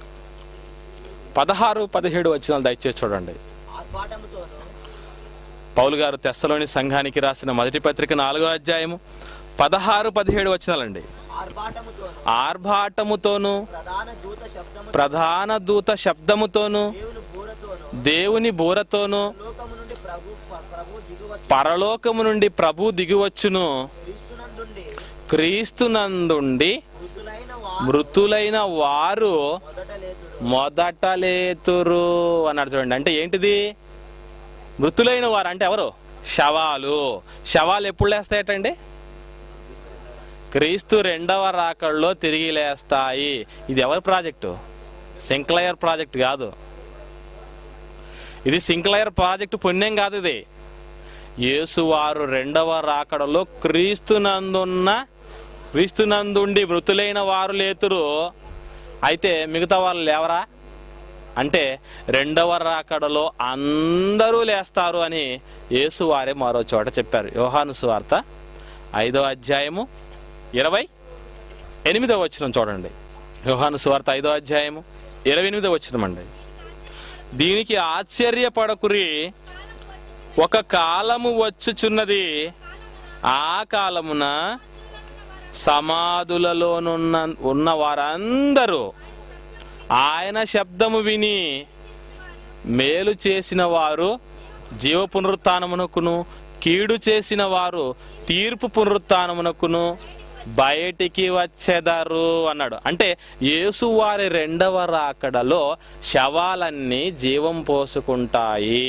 పదహారు పదిహేడు వచ్చిన దయచేసి చూడండి ఆర్భాటముతోను పౌలు గారు తెస్సలోని సంఘానికి రాసిన మొదటి పత్రిక నాలుగో అధ్యాయము పదహారు పదిహేడు వచనాలండి ఆర్భాటముతోను ఆర్భాటముతోను ప్రధాన దూత శబ్దము ప్రధాన దూత శబ్దముతోను దేవుని బూరతోను దేవుని బూరతోను లోకము నుండి ప్రభు ప- ప్రభు దిగువచ్చు పరలోకము నుండి ప్రభు దిగివచ్చును క్రీస్తునందుండి క్రీస్తునందుండి వృద్ధులైన వారు మృతులైన వారు మొదట లేతురు మొదట లేతురు అన్నాడు చూడండి అంటే ఏంటిది మృతులైన వారు అంటే ఎవరు శవాలు శవాలు ఎప్పుడు లేస్తాయటండి క్రీస్తు రెండవ రాకడలో తిరిగి లేస్తాయి ఇది ఎవరి ప్రాజెక్టు సింక్లయర్ ప్రాజెక్ట్ కాదు ఇది సింక్లయర్ ప్రాజెక్టు పుణ్యం కాదు ఇది యేసువారు రెండవ రాకడలో క్రీస్తునందున్న క్రీస్తునందుండి మృతులైన వారు లేతురు అయితే మిగతా వాళ్ళు లేవరా అంటే రెండవ రాకడలో అందరూ లేస్తారు అని యేసువారే మరో చోట చెప్పారు యోహాను సువార్త ఐదో అధ్యాయము ఇరవై ఎనిమిదో వచ్చిన చూడండి యోహాను సువార్త ఐదో అధ్యాయము ఇరవై ఎనిమిదో వచ్చినమండి దీనికి ఆశ్చర్యపడకురి ఒక కాలము వచ్చుచున్నది ఆ కాలమున సమాధులలోనున్న ఉన్న వారందరూ ఆయన శబ్దము విని మేలు చేసిన వారు జీవ పునరుత్నమునకును కీడు చేసిన వారు తీర్పు పునరుత్నమునకును బయటికి వచ్చేదారు అన్నాడు అంటే యేసువారి రెండవ రాకడలో శవాలన్నీ జీవం పోసుకుంటాయి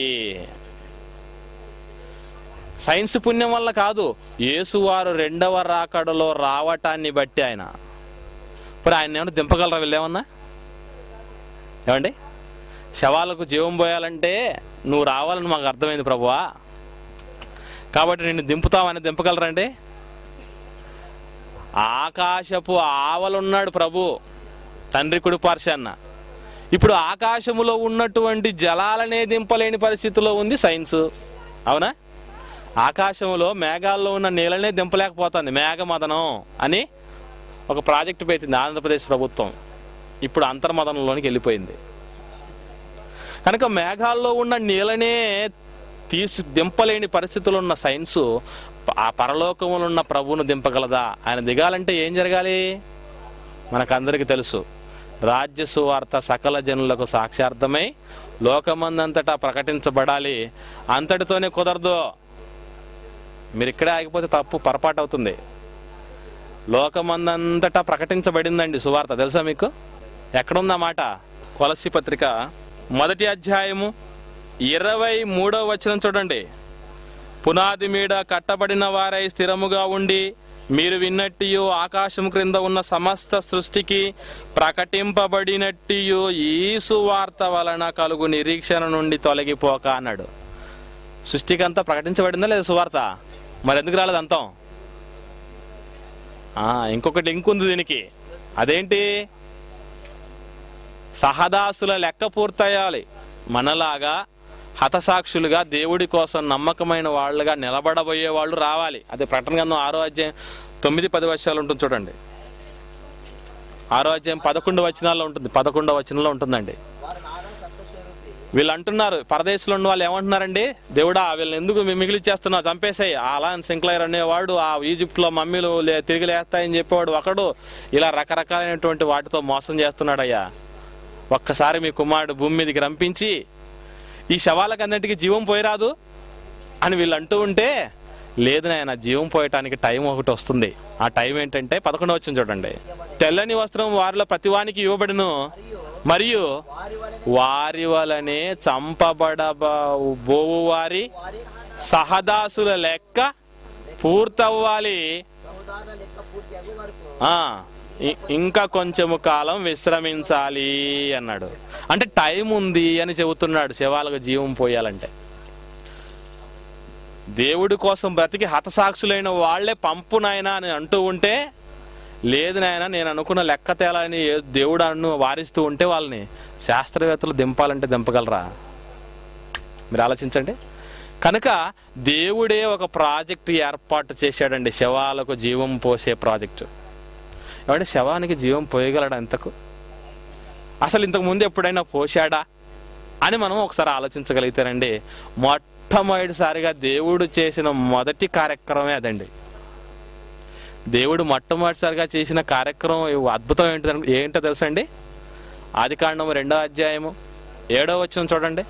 సైన్స్ పుణ్యం వల్ల కాదు యేసువారు రెండవ రాకడలో రావటాన్ని బట్టి ఆయన ఇప్పుడు ఆయన ఏమన్నా దింపగలరా వీళ్ళేమన్నా ఏమండి శవాలకు జీవం పోయాలంటే నువ్వు రావాలని మాకు అర్థమైంది ప్రభువా కాబట్టి నిన్ను దింపుతామని దింపగలరండి ఆకాశపు ఆవలున్నాడు ప్రభు తండ్రి కుడి పార్శాన్న ఇప్పుడు ఆకాశములో ఉన్నటువంటి జలాలనే దింపలేని పరిస్థితిలో ఉంది సైన్స్ అవునా ఆకాశంలో మేఘాల్లో ఉన్న నీళ్ళనే దింపలేకపోతుంది మేఘమదనం అని ఒక ప్రాజెక్టు పెట్టింది ఆంధ్రప్రదేశ్ ప్రభుత్వం ఇప్పుడు అంతర్మదనంలోనికి వెళ్ళిపోయింది కనుక మేఘాల్లో ఉన్న నీళ్ళనే తీసి దింపలేని పరిస్థితుల్లో ఉన్న సైన్సు ఆ పరలోకములో ఉన్న ప్రభువును దింపగలదా ఆయన దిగాలంటే ఏం జరగాలి మనకందరికీ తెలుసు రాజ్య సువార్త సకల జనులకు సాక్షార్థమై లోకమందంతటా ప్రకటించబడాలి అంతటితోనే కుదరదు మీరు ఇక్కడే ఆగిపోతే తప్పు పొరపాటు అవుతుంది లోకమందంతటా ప్రకటించబడిందండి సువార్త తెలుసా మీకు ఎక్కడుందా మాట కొలసి పత్రిక మొదటి అధ్యాయము ఇరవై మూడవ వచనం చూడండి పునాది మీద కట్టబడిన వారై స్థిరముగా ఉండి మీరు విన్నట్టియు ఆకాశం క్రింద ఉన్న సమస్త సృష్టికి ప్రకటింపబడినట్టియు ఈ సువార్త వలన కలుగు నిరీక్షణ నుండి తొలగిపోక అన్నాడు సృష్టికి అంతా ప్రకటించబడిందా లేదా సువార్త మరి ఎందుకు రాలేదు అంతం ఆ, ఇంకొకటి లింక్ ఉంది దీనికి అదేంటి సహదాసుల లెక్క పూర్తయ్యాలి మనలాగా హతసాక్షులుగా దేవుడి కోసం నమ్మకమైన వాళ్ళుగా నిలబడబోయే వాళ్ళు రావాలి అదే ప్రకటన గ్రంథం ఆరో అధ్యాయం తొమ్మిది పది వర్షాలు ఉంటుంది చూడండి ఆరో అధ్యాయం పదకొండు వచనాల్లో ఉంటుంది పదకొండవ వచనంలో ఉంటుందండి వారు నాదం సత్యస్వరూపి వీళ్ళు అంటున్నారు పరదేశంలో ఉన్న వాళ్ళు ఏమంటున్నారండి దేవుడా వీళ్ళని ఎందుకు మీ- మిగిలిచ్చేస్తున్నావు చంపేసాయి అలాన్ సింక్లైర్ అనేవాడు ఆ ఈజిప్ట్ లో మమ్మీలు లే- తిరిగి లేస్తాయని చెప్పేవాడు ఒకడు ఇలా రకరకాలైనటువంటి వాటితో మోసం చేస్తున్నాడయ్యా ఒక్కసారి మీ కుమారుడు భూమి మీదకి రంపించి ఈ శవాలకు అన్నిటికీ జీవం పోయిరాదు అని వీళ్ళు అంటూ ఉంటే లేదు నాయన జీవం పోయటానికి టైం ఒకటి వస్తుంది ఆ టైం ఏంటంటే పదకొండు వచ్చింది చూడండి తెల్లని వస్త్రం వారిలో ప్రతివానికి ఇవ్వబడును మరియు వారి వలన వారి వలనే చంపబడబోవు వారి వారి సహదాసుల లెక్క పూర్తవ్వాలి సహోదారుల లెక్క పూర్తి అయ్యే వరకు ఆ ఇ- ఇంకా కొంచెము కాలం విశ్రమించాలి అన్నాడు అంటే టైం ఉంది అని చెబుతున్నాడు శవాలకు జీవం పోయాలంటే దేవుడి కోసం బ్రతికి హతసాక్షులైన వాళ్లే పంపు నాయనా అని అంటూ ఉంటే లేదు నాయన నేను అనుకున్న లెక్క తేలని ఏ- దేవుడు అన్ను వారిస్తూ ఉంటే వాళ్ళని శాస్త్రవేత్తలు దింపాలంటే దింపగలరా మీరు ఆలోచించండి కనుక దేవుడే ఒక ప్రాజెక్ట్ ఏర్పాటు చేశాడండి శవాలకు జీవం పోసే ప్రాజెక్టు ఏమంటే శవానికి జీవం పోయగలడా ఇంతకు అసలు ఇంతకు ముందు ఎప్పుడైనా పోశాడా అని మనం ఒకసారి ఆలోచించగలిగితేనండి మొట్టమొదటిసారిగా దేవుడు చేసిన మొదటి కార్యక్రమమే అదండి దేవుడు మొట్టమొదటిసారిగా చేసిన కార్యక్రమం ఇవి అద్భుతం ఏంటో ఏంటో తెలుసా అండి ఆది కాండము రెండో అధ్యాయము ఏడో వచ్చిన చూడండి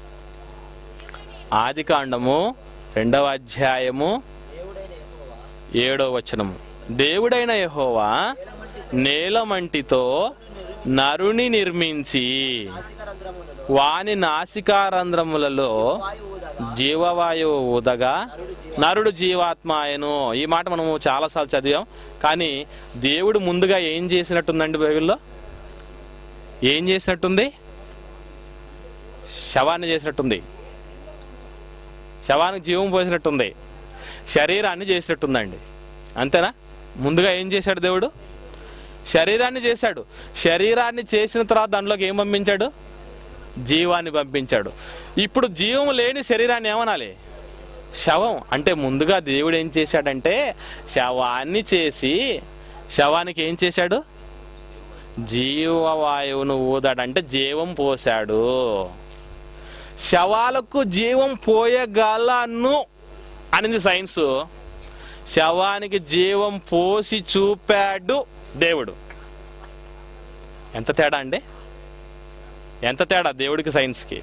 ఆది కాండము రెండవ అధ్యాయము దేవుడైన యెహోవా ఏడో వచనము దేవుడైన యెహోవా నేలమంటితో నరుని నిర్మించి నాసికరంధ్రములలో వాని నాసికారంధ్రములలో వాయువు ఊదగా జీవవాయువు ఊదగా నరుడు జీవాత్మ ఆయను ఈ మాట మనము చాలాసార్లు చదివాం కానీ దేవుడు ముందుగా ఏం చేసినట్టుందండి బైబిల్లో ఏం చేసినట్టుంది శవాన్ని చేసినట్టుంది శవానికి జీవం పోసినట్టుంది శరీరాన్ని చేసినట్టుందండి అంతేనా ముందుగా ఏం చేశాడు దేవుడు శరీరాన్ని చేశాడు శరీరాన్ని చేసిన తర్వాత దానిలోకి ఏం పంపించాడు జీవాన్ని పంపించాడు ఇప్పుడు జీవం లేని శరీరాన్ని ఏమనాలి శవం అంటే ముందుగా దేవుడు ఏం చేశాడంటే శవాన్ని చేసి శవానికి ఏం చేశాడు జీవవాయువును ఊదాడంటే జీవం పోశాడు శవాలకు జీవం పోయగలను అనింది సైన్స్ శవానికి జీవం పోసి చూపాడు దేవుడు ఎంత తేడా అండి ఎంత తేడా దేవుడికి సైన్స్కి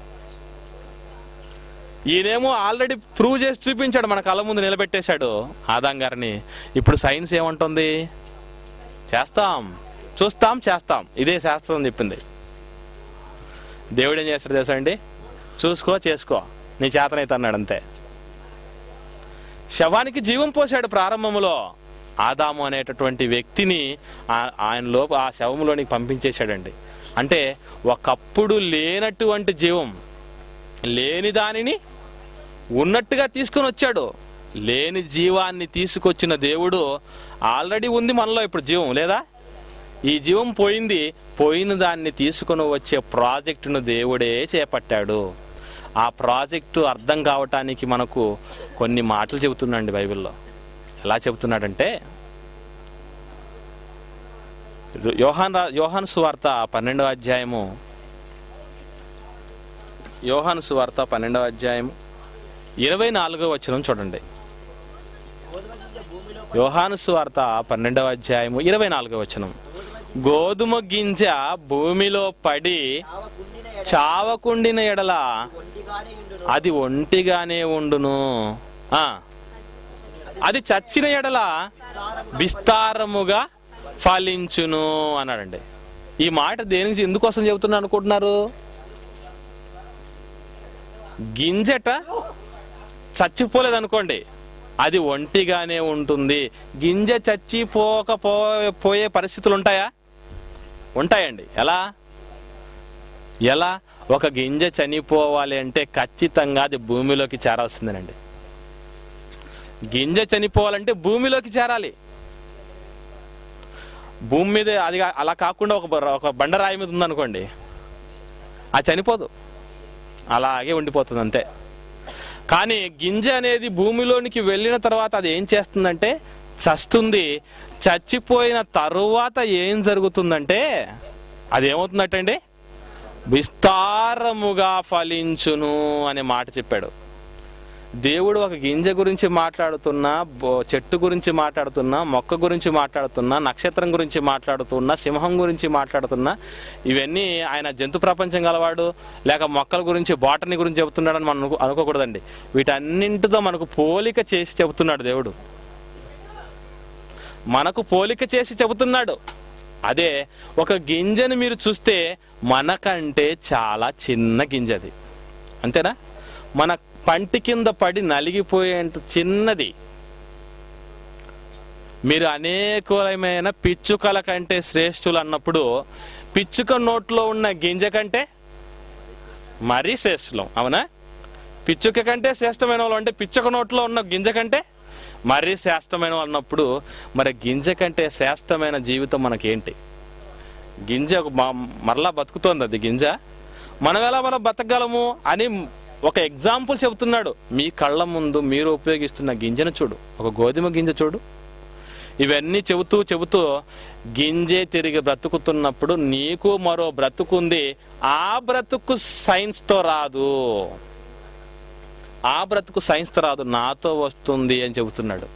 ఈయనేమో ఆల్రెడీ ప్రూవ్ చేసి చూపించాడు మన కళ్ళ ముందు నిలబెట్టేశాడు ఆదాం గారిని ఇప్పుడు సైన్స్ ఏమంటుంది చేస్తాం చూస్తాం చేస్తాం ఇదే శాస్త్రం చెప్పింది దేవుడు ఏం చేస్తాడు తెలుసా అండి చూసుకో చేసుకో నీ చేతనైతే అన్నాడు అంతే శవానికి జీవం పోశాడు ప్రారంభములో ఆదాము అనేటటువంటి వ్యక్తిని ఆ- ఆయనలో ఆ శవంలోనికి పంపించేశాడండి అంటే ఒకప్పుడు లేనటువంటి జీవం లేని దానిని ఉన్నట్టుగా తీసుకొని వచ్చాడు లేని జీవాన్ని తీసుకొచ్చిన దేవుడు ఆల్రెడీ ఉంది మనలో ఇప్పుడు జీవం లేదా ఈ జీవం పోయింది పోయిన దాన్ని తీసుకొని వచ్చే ప్రాజెక్టును దేవుడే చేపట్టాడు ఆ ప్రాజెక్టు అర్థం కావటానికి మనకు కొన్ని మాటలు చెబుతున్నాండి బైబిల్లో ఎలా చెబుతున్నాడంటే యోహాన్ రా యోహాన్ సువార్త పన్నెండవ అధ్యాయము యోహాను సువార్త పన్నెండవ అధ్యాయం ఇరవై నాలుగో వచనం చూడండి గోధుమ గింజ భూమిలో యోహాను సువార్త పన్నెండవ అధ్యాయము ఇరవై నాలుగో వచనం గోధుమ గింజ భూమిలో పడి చావకుండిన ఎడ చావకుండిన ఎడల ఒంటిగానే ఇండును అది ఒంటిగానే ఉండును ఆ అది చచ్చిన ఎడల విస్తారముగా ఫలించును అన్నాడండి ఈ మాట దేనికి ఎందుకోసం చెబుతున్నా అనుకుంటున్నారు గింజట చచ్చిపోలేదు అనుకోండి అది ఒంటిగానే ఉంటుంది గింజ చచ్చిపోక పో- పోయే పరిస్థితులు ఉంటాయా ఉంటాయండి ఎలా ఎలా ఒక గింజ చనిపోవాలి అంటే ఖచ్చితంగా అది భూమిలోకి చేరాల్సిందేనండి గింజ చనిపోవాలంటే భూమిలోకి చేరాలి భూమి మీద అది కా- అలా కాకుండా ఒక బ- ఒక బండరాయి మీద ఉందనుకోండి అది చనిపోదు అలాగే ఉండిపోతుంది అంతే కానీ గింజ అనేది భూమిలోనికి వెళ్ళిన తర్వాత అది ఏం చేస్తుందంటే చస్తుంది చచ్చిపోయిన తరువాత ఏం జరుగుతుందంటే అది ఏమవుతుందటండి విస్తారముగా ఫలించును అనే మాట చెప్పాడు దేవుడు ఒక గింజ గురించి మాట్లాడుతున్నా బో- చెట్టు గురించి మాట్లాడుతున్నా మొక్క గురించి మాట్లాడుతున్నా నక్షత్రం గురించి మాట్లాడుతున్నా సింహం గురించి మాట్లాడుతున్నా ఇవన్నీ ఆయన జంతు ప్రపంచం గలవాడు లేక మొక్కల గురించి బాటనీ గురించి చెబుతున్నాడని మనం అనుకో- అనుకోకూడదండి వీటన్నింటితో మనకు పోలిక చేసి చెబుతున్నాడు దేవుడు మనకు పోలిక చేసి చెబుతున్నాడు అదే ఒక గింజని మీరు చూస్తే మనకంటే చాలా చిన్న గింజ అది అంతేనా మన పంటి కింద పడి నలిగిపోయేంత చిన్నది మీరు అనేకమైన పిచ్చుకల కంటే శ్రేష్ఠులు అన్నప్పుడు పిచ్చుక నోట్లో ఉన్న గింజ కంటే మరీ శ్రేష్ఠులం అవునా పిచ్చుక కంటే శ్రేష్టమైన వాళ్ళు అంటే పిచ్చుక నోట్లో ఉన్న గింజ కంటే మరీ శ్రేష్టమైన వాళ్ళు అన్నప్పుడు మరి గింజ కంటే శ్రేష్టమైన జీవితం మనకేంటి గింజ ఒక మ- మరలా బతుకుతోంది అది గింజ మనం ఎలా మనం బతకగలము అని ఒక ఎగ్జాంపుల్ చెబుతున్నాడు మీ కళ్ళ ముందు మీరు ఉపయోగిస్తున్న గింజను చూడు ఒక గోధుమ గింజ చూడు ఇవన్నీ చెబుతూ చెబుతూ గింజే తిరిగి బ్రతుకుతున్నప్పుడు నీకు మరో బ్రతుకుంది ఆ బ్రతుకు సైన్స్తో రాదు ఆ బ్రతుకు సైన్స్తో రాదు నాతో వస్తుంది అని చెబుతున్నాడు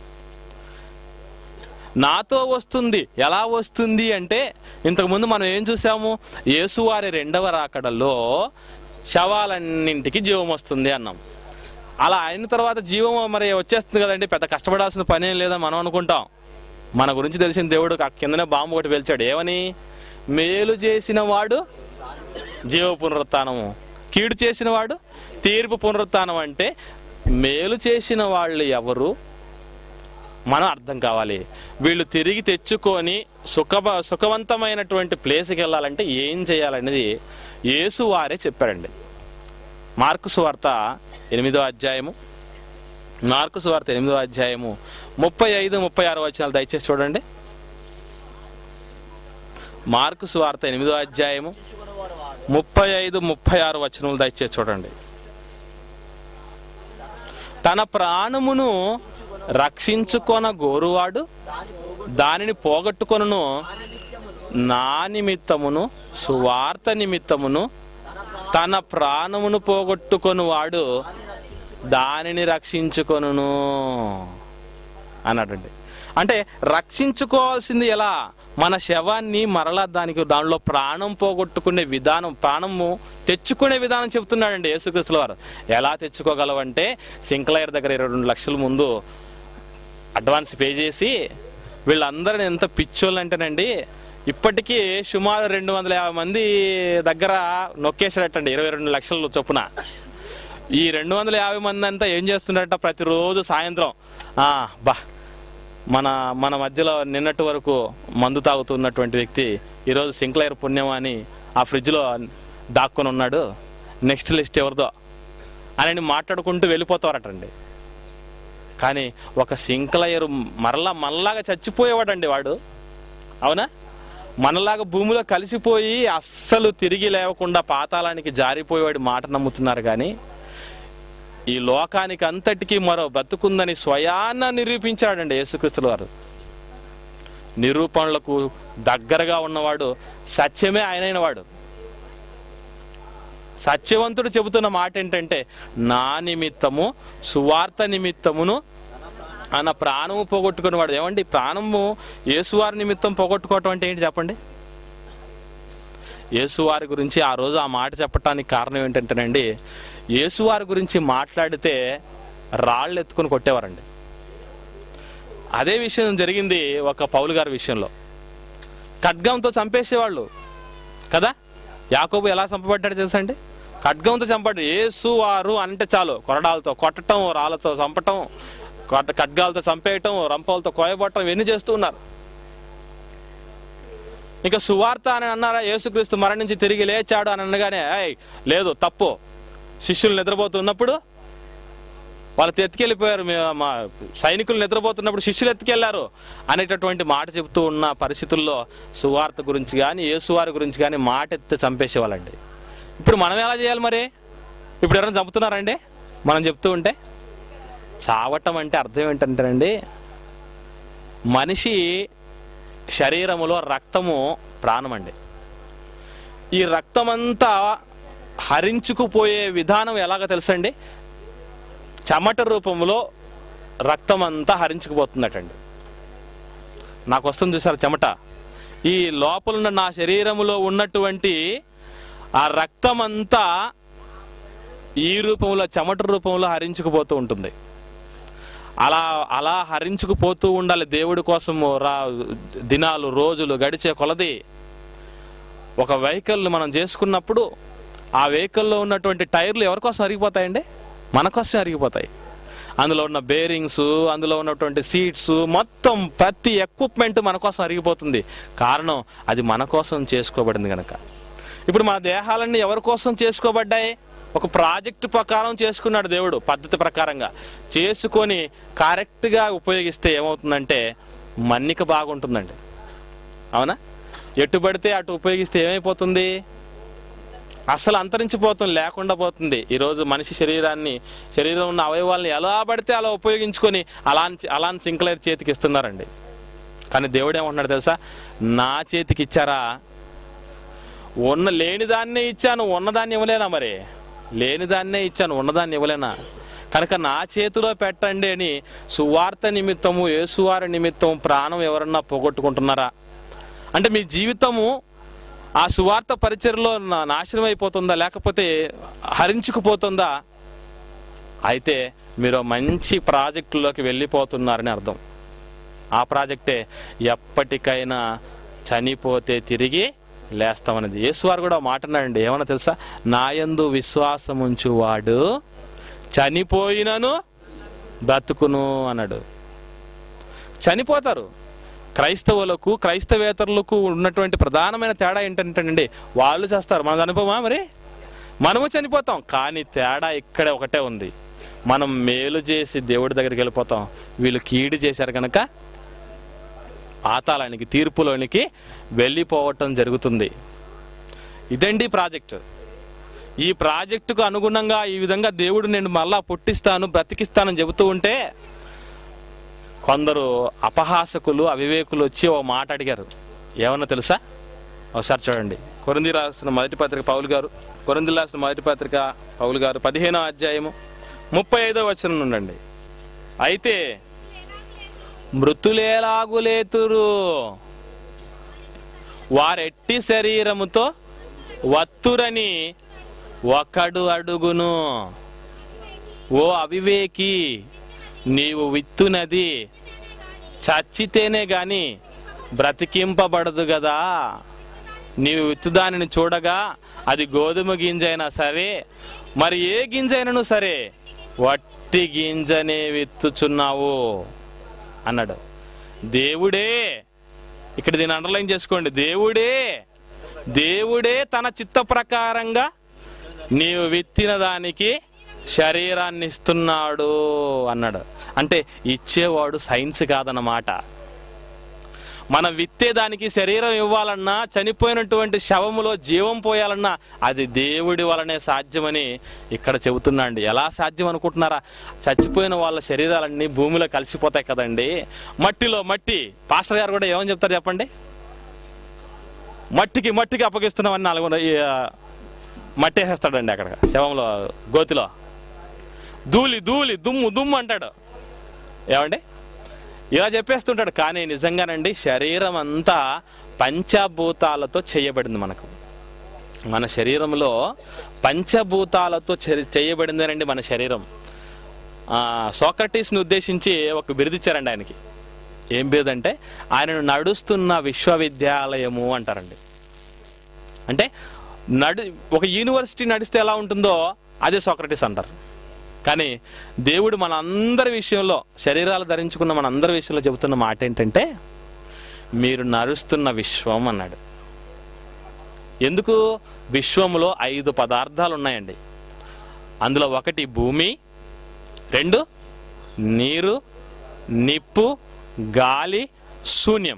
నాతో వస్తుంది ఎలా వస్తుంది అంటే ఇంతకుముందు మనం ఏం చూసాము యేసువారి రెండవ రాకడలో శవాలన్నింటికి జీవం వస్తుంది అన్నాం అలా అయిన తర్వాత జీవం మరి వచ్చేస్తుంది కదండి పెద్ద కష్టపడాల్సిన పని ఏం లేదని మనం అనుకుంటాం మన గురించి తెలిసిన దేవుడు ఆ కిందనే బాంబు ఒకటి పేల్చాడు ఏమని మేలు చేసిన వాడు జీవ పునరుత్నము కీడు చేసిన వాడు తీర్పు పునరుత్థానం అంటే మేలు చేసిన వాళ్ళు ఎవరు మనం అర్థం కావాలి వీళ్ళు తిరిగి తెచ్చుకొని సుఖ సుఖవంతమైనటువంటి ప్లేస్కి వెళ్ళాలంటే ఏం చేయాలనేది యేసు వారే చెప్పారండి మార్కు సువార్త ఎనిమిదో అధ్యాయము మార్కు సువార్త ఎనిమిదో అధ్యాయము ముప్పై ఐదు ముప్పై ఆరు వచనాలు దయచేసి చూడండి మార్కు సువార్త ఎనిమిదో అధ్యాయము తీసుకున్నవాడు వాడు ముప్పై ఐదు ముప్పై ఆరు వచనములు దయచేసి చూడండి తన ప్రాణమును రక్షించుకొన గోరువాడు దాని పోగొట్టు దానిని పోగొట్టుకొనును నిత్యమును నా నిమిత్తమును సువార్త నిమిత్తమును తన తన ప్రాణమును పోగొట్టుకొని వాడు దానిని రక్షించుకొనును అన్నాడండి అంటే రక్షించుకోవాల్సింది ఎలా మన శవాన్ని మరలా దానికి దానిలో ప్రాణం పోగొట్టుకునే విధానం ప్రాణము తెచ్చుకునే విధానం చెప్తున్నాడండి యేసుక్రీస్తుల వారు ఎలా తెచ్చుకోగలవంటే సింక్లైర్ దగ్గర ఇరవై రెండు లక్షల ముందు అడ్వాన్స్ పే చేసి వీళ్ళందరిని ఎంత పిచ్చోళ్ళు అంటేనండి ఇప్పటికీ సుమారు రెండు వందల యాభై మంది దగ్గర నొక్కేసారటండి ఇరవై రెండు లక్షల చొప్పున ఈ రెండు వందల యాభై మంది అంతా ఏం చేస్తున్నారట ప్రతిరోజు సాయంత్రం ఆ, బా మన మన మధ్యలో నిన్నటి వరకు మందు తాగుతున్నటువంటి వ్యక్తి ఈరోజు సింక్లైర్ పుణ్యం అని ఆ ఫ్రిడ్జ్లో దాక్కుని ఉన్నాడు నెక్స్ట్ లిస్ట్ ఎవరిదో అని మాట్లాడుకుంటూ వెళ్ళిపోతారటండి కానీ ఒక సింక్లయర్ మరలా మనలాగా చచ్చిపోయేవాడండి వాడు అవునా మనలాగా భూమిలో కలిసిపోయి అస్సలు తిరిగి లేవకుండా పాతాళానికి జారిపోయేవాడి మాట నమ్ముతున్నారు కానీ ఈ లోకానికి అంతటికీ మరో బతుకుందని స్వయాన్న నిరూపించాడండి యేసుక్రీస్తుల వారు నిరూపణలకు దగ్గరగా ఉన్నవాడు సత్యమే ఆయనైన వాడు సత్యవంతుడు చెబుతున్న మాట ఏంటంటే నా నిమిత్తము సువార్త నిమిత్తమును అన్న ప్రాణము పోగొట్టుకునేవాడు ఏమండి ప్రాణము యేసువారి నిమిత్తం పోగొట్టుకోవటం అంటే ఏంటి చెప్పండి యేసువారి గురించి ఆ రోజు ఆ మాట చెప్పటానికి కారణం ఏంటంటేనండి యేసువారి గురించి మాట్లాడితే రాళ్ళు ఎత్తుకుని కొట్టేవారండి అదే విషయం జరిగింది ఒక పౌలు గారి విషయంలో ఖడ్గంతో చంపేసేవాళ్ళు కదా యాకోబు ఎలా చంపబడ్డాడు తెలుసా అండి ఖడ్గంతో చంపాడు యేసు వారు అంటే చాలు కొరడాలతో కొట్టడం రాళ్ళతో చంపటం కొట్ట- ఖడ్గాలతో చంపేయటం రంపాలతో కోయబట్టడం ఇవన్నీ చేస్తూ ఉన్నారు ఇంకా సువార్త అని అన్నారా యేసుక్రీస్తు మరణించి తిరిగి లేచాడు అని అనగానే "ఏయ్, లేదు తప్పు శిష్యులు నిద్రపోతున్నప్పుడు వాళ్ళు ఎత్తుకెళ్ళిపోయారు మీ- మా సైనికులు నిద్రపోతున్నప్పుడు శిష్యులు ఎత్తుకెళ్లారు అనేటటువంటి మాట చెబుతూ ఉన్న పరిస్థితుల్లో సువార్త గురించి కానీ యేసువారి గురించి కానీ మాట ఎత్తి చంపేసేవాళ్ళండి ఇప్పుడు మనం ఎలా చేయాలి మరి ఇప్పుడు ఎవరైనా చంపుతున్నారండి మనం చెప్తూ ఉంటే చావటం అంటే అర్థం ఏంటంటేనండి మనిషి శరీరములో రక్తము ప్రాణం అండి ఈ రక్తమంతా హరించుకుపోయే విధానం ఎలాగ తెలుసండి చెమట రూపంలో రక్తం అంతా హరించుకుపోతుందటండి నాకు వస్తుంది చూసారు చెమట ఈ లోపల ఉన్న నా శరీరములో ఉన్నటువంటి ఆ రక్తం అంతా ఈ రూపంలో చెమట రూపంలో హరించుకుపోతూ ఉంటుంది అలా అలా హరించుకుపోతూ ఉండాలి దేవుడి కోసము రా దినాలు రోజులు గడిచే కొలది ఒక వెహికల్ మనం చేసుకున్నప్పుడు ఆ వెహికల్లో ఉన్నటువంటి టైర్లు ఎవరి కోసం అరిగిపోతాయండి మన కోసం అరిగిపోతాయి అందులో ఉన్న బేరింగ్స్ అందులో ఉన్నటువంటి సీట్స్ మొత్తం ప్రతి ఎక్విప్మెంట్ మన కోసం అరిగిపోతుంది కారణం అది మన కోసం చేసుకోబడింది కనుక ఇప్పుడు మన దేహాలన్నీ ఎవరి కోసం చేసుకోబడ్డాయి ఒక ప్రాజెక్టు ప్రకారం చేసుకున్నాడు దేవుడు పద్ధతి ప్రకారంగా చేసుకొని కరెక్ట్గా ఉపయోగిస్తే ఏమవుతుందంటే మన్నిక బాగుంటుందండి అవునా ఎటు పడితే అటు ఉపయోగిస్తే ఏమైపోతుంది అసలు అంతరించిపోతుంది లేకుండా పోతుంది ఈరోజు మనిషి శరీరాన్ని శరీరం ఉన్న అవయవాల్ని ఎలా పడితే అలా ఉపయోగించుకొని అలా అలా సింక్లైర్ చేతికి ఇస్తున్నారండి కానీ దేవుడు ఏమంటున్నాడు తెలుసా నా చేతికి ఇచ్చారా ఉన్న లేని దాన్నే ఇచ్చాను ఉన్నదాన్ని ఇవ్వలేనా మరి లేని దాన్నే ఇచ్చాను ఉన్నదాన్ని ఇవ్వలేనా కనుక నా చేతిలో పెట్టండి అని సువార్త నిమిత్తము యేసువారి నిమిత్తం ప్రాణం ఎవరన్నా పోగొట్టుకుంటున్నారా అంటే మీ జీవితము ఆ సువార్త పరిచయలో నా- నాశనం అయిపోతుందా లేకపోతే హరించుకుపోతుందా అయితే మీరు మంచి ప్రాజెక్టులోకి వెళ్ళిపోతున్నారని అర్థం ఆ ప్రాజెక్టే ఎప్పటికైనా చనిపోతే తిరిగి లేస్తామనేది యేసువారు కూడా మాట అన్నాడండి ఏమన్నా తెలుసా నాయందు విశ్వాసం ఉంచువాడు చనిపోయినను బ్రతుకును అన్నాడు చనిపోతారు క్రైస్తవులకు క్రైస్తవేతరులకు ఉన్నటువంటి ప్రధానమైన తేడా ఏంటంటేనండి వాళ్ళు చేస్తారు మనం చనిపోమా మరి మనము చనిపోతాం కానీ తేడా ఇక్కడే ఒకటే ఉంది మనం మేలు చేసి దేవుడి దగ్గరికి వెళ్ళిపోతాం వీళ్ళు కీడు చేశారు కనుక పాతాళానికి తీర్పులోనికి వెళ్ళిపోవటం జరుగుతుంది ఇదండి ప్రాజెక్టు ఈ ప్రాజెక్టుకు అనుగుణంగా ఈ విధంగా దేవుడు నేను మళ్ళా పుట్టిస్తాను బ్రతికిస్తానని చెబుతూ ఉంటే కొందరు అపహాసకులు అవివేకులు వచ్చి ఓ మాట అడిగారు ఏమన్నా తెలుసా ఒకసారి చూడండి కొరింది రాసిన మొదటి పత్రిక పౌలు గారు కొరింది రాసిన మొదటి పత్రిక పౌలు గారు పదిహేనో అధ్యాయము ముప్పై ఐదో వచనం నుండండి అయితే మృతులేలాగులేతురు వారెట్టి శరీరముతో వత్తురని ఒకడు అడుగును ఓ అవివేకి నీవు విత్తునది చచ్చితేనే గాని బ్రతికింపబడదు కదా నీవు విత్తుదానిని చూడగా అది గోధుమ గింజైనా సరే మరి ఏ గింజైనను సరే వట్టి గింజనే విత్తుచున్నావు అన్నాడు దేవుడే ఇక్కడ దీన్ని అండర్లైన్ చేసుకోండి దేవుడే దేవుడే తన చిత్త ప్రకారంగా నీవు విత్తిన దానికి శరీరాన్ని ఇస్తున్నాడు అన్నాడు అంటే ఇచ్చేవాడు సైన్స్ కాదన్నమాట మనం విత్తేదానికి శరీరం ఇవ్వాలన్నా చనిపోయినటువంటి శవములో జీవం పోయాలన్నా అది దేవుడి వలనే సాధ్యమని ఇక్కడ చెబుతున్నా అండి ఎలా సాధ్యం అనుకుంటున్నారా చచ్చిపోయిన వాళ్ళ శరీరాలన్నీ భూమిలో కలిసిపోతాయి కదండి మట్టిలో మట్టి పాస్టర్ గారు కూడా ఏమని చెప్తారు చెప్పండి మట్టికి మట్టికి అప్పగిస్తున్నామని నాలుగు ఈ, ఆ, మట్టి వేసేస్తాడండి అక్కడ శవంలో గోతిలో ధూళి ధూళి దుమ్ము దుమ్ము అంటాడు ఏమండి ఇలా చెప్పేస్తుంటాడు కానీ నిజంగానండి శరీరం అంతా పంచభూతాలతో చేయబడింది మనకు మన శరీరంలో పంచభూతాలతో చే- చేయబడిందేనండి మన శరీరం ఆ, సోక్రటీస్ని ఉద్దేశించి ఒక బిరుదిచ్చారండి ఆయనకి ఏం బిరుదంటే ఆయనను నడుస్తున్న విశ్వవిద్యాలయము అంటారండి అంటే నడు ఒక యూనివర్సిటీ నడిస్తే ఎలా ఉంటుందో అదే సోక్రటీస్ అంటారు కానీ దేవుడు మన అందరి విషయంలో శరీరాలు ధరించుకున్న మన అందరి విషయంలో చెబుతున్న మాట ఏంటంటే మీరు నడుస్తున్న విశ్వం అన్నాడు ఎందుకు విశ్వంలో ఐదు పదార్థాలు ఉన్నాయండి అందులో ఒకటి భూమి రెండు నీరు నిప్పు గాలి శూన్యం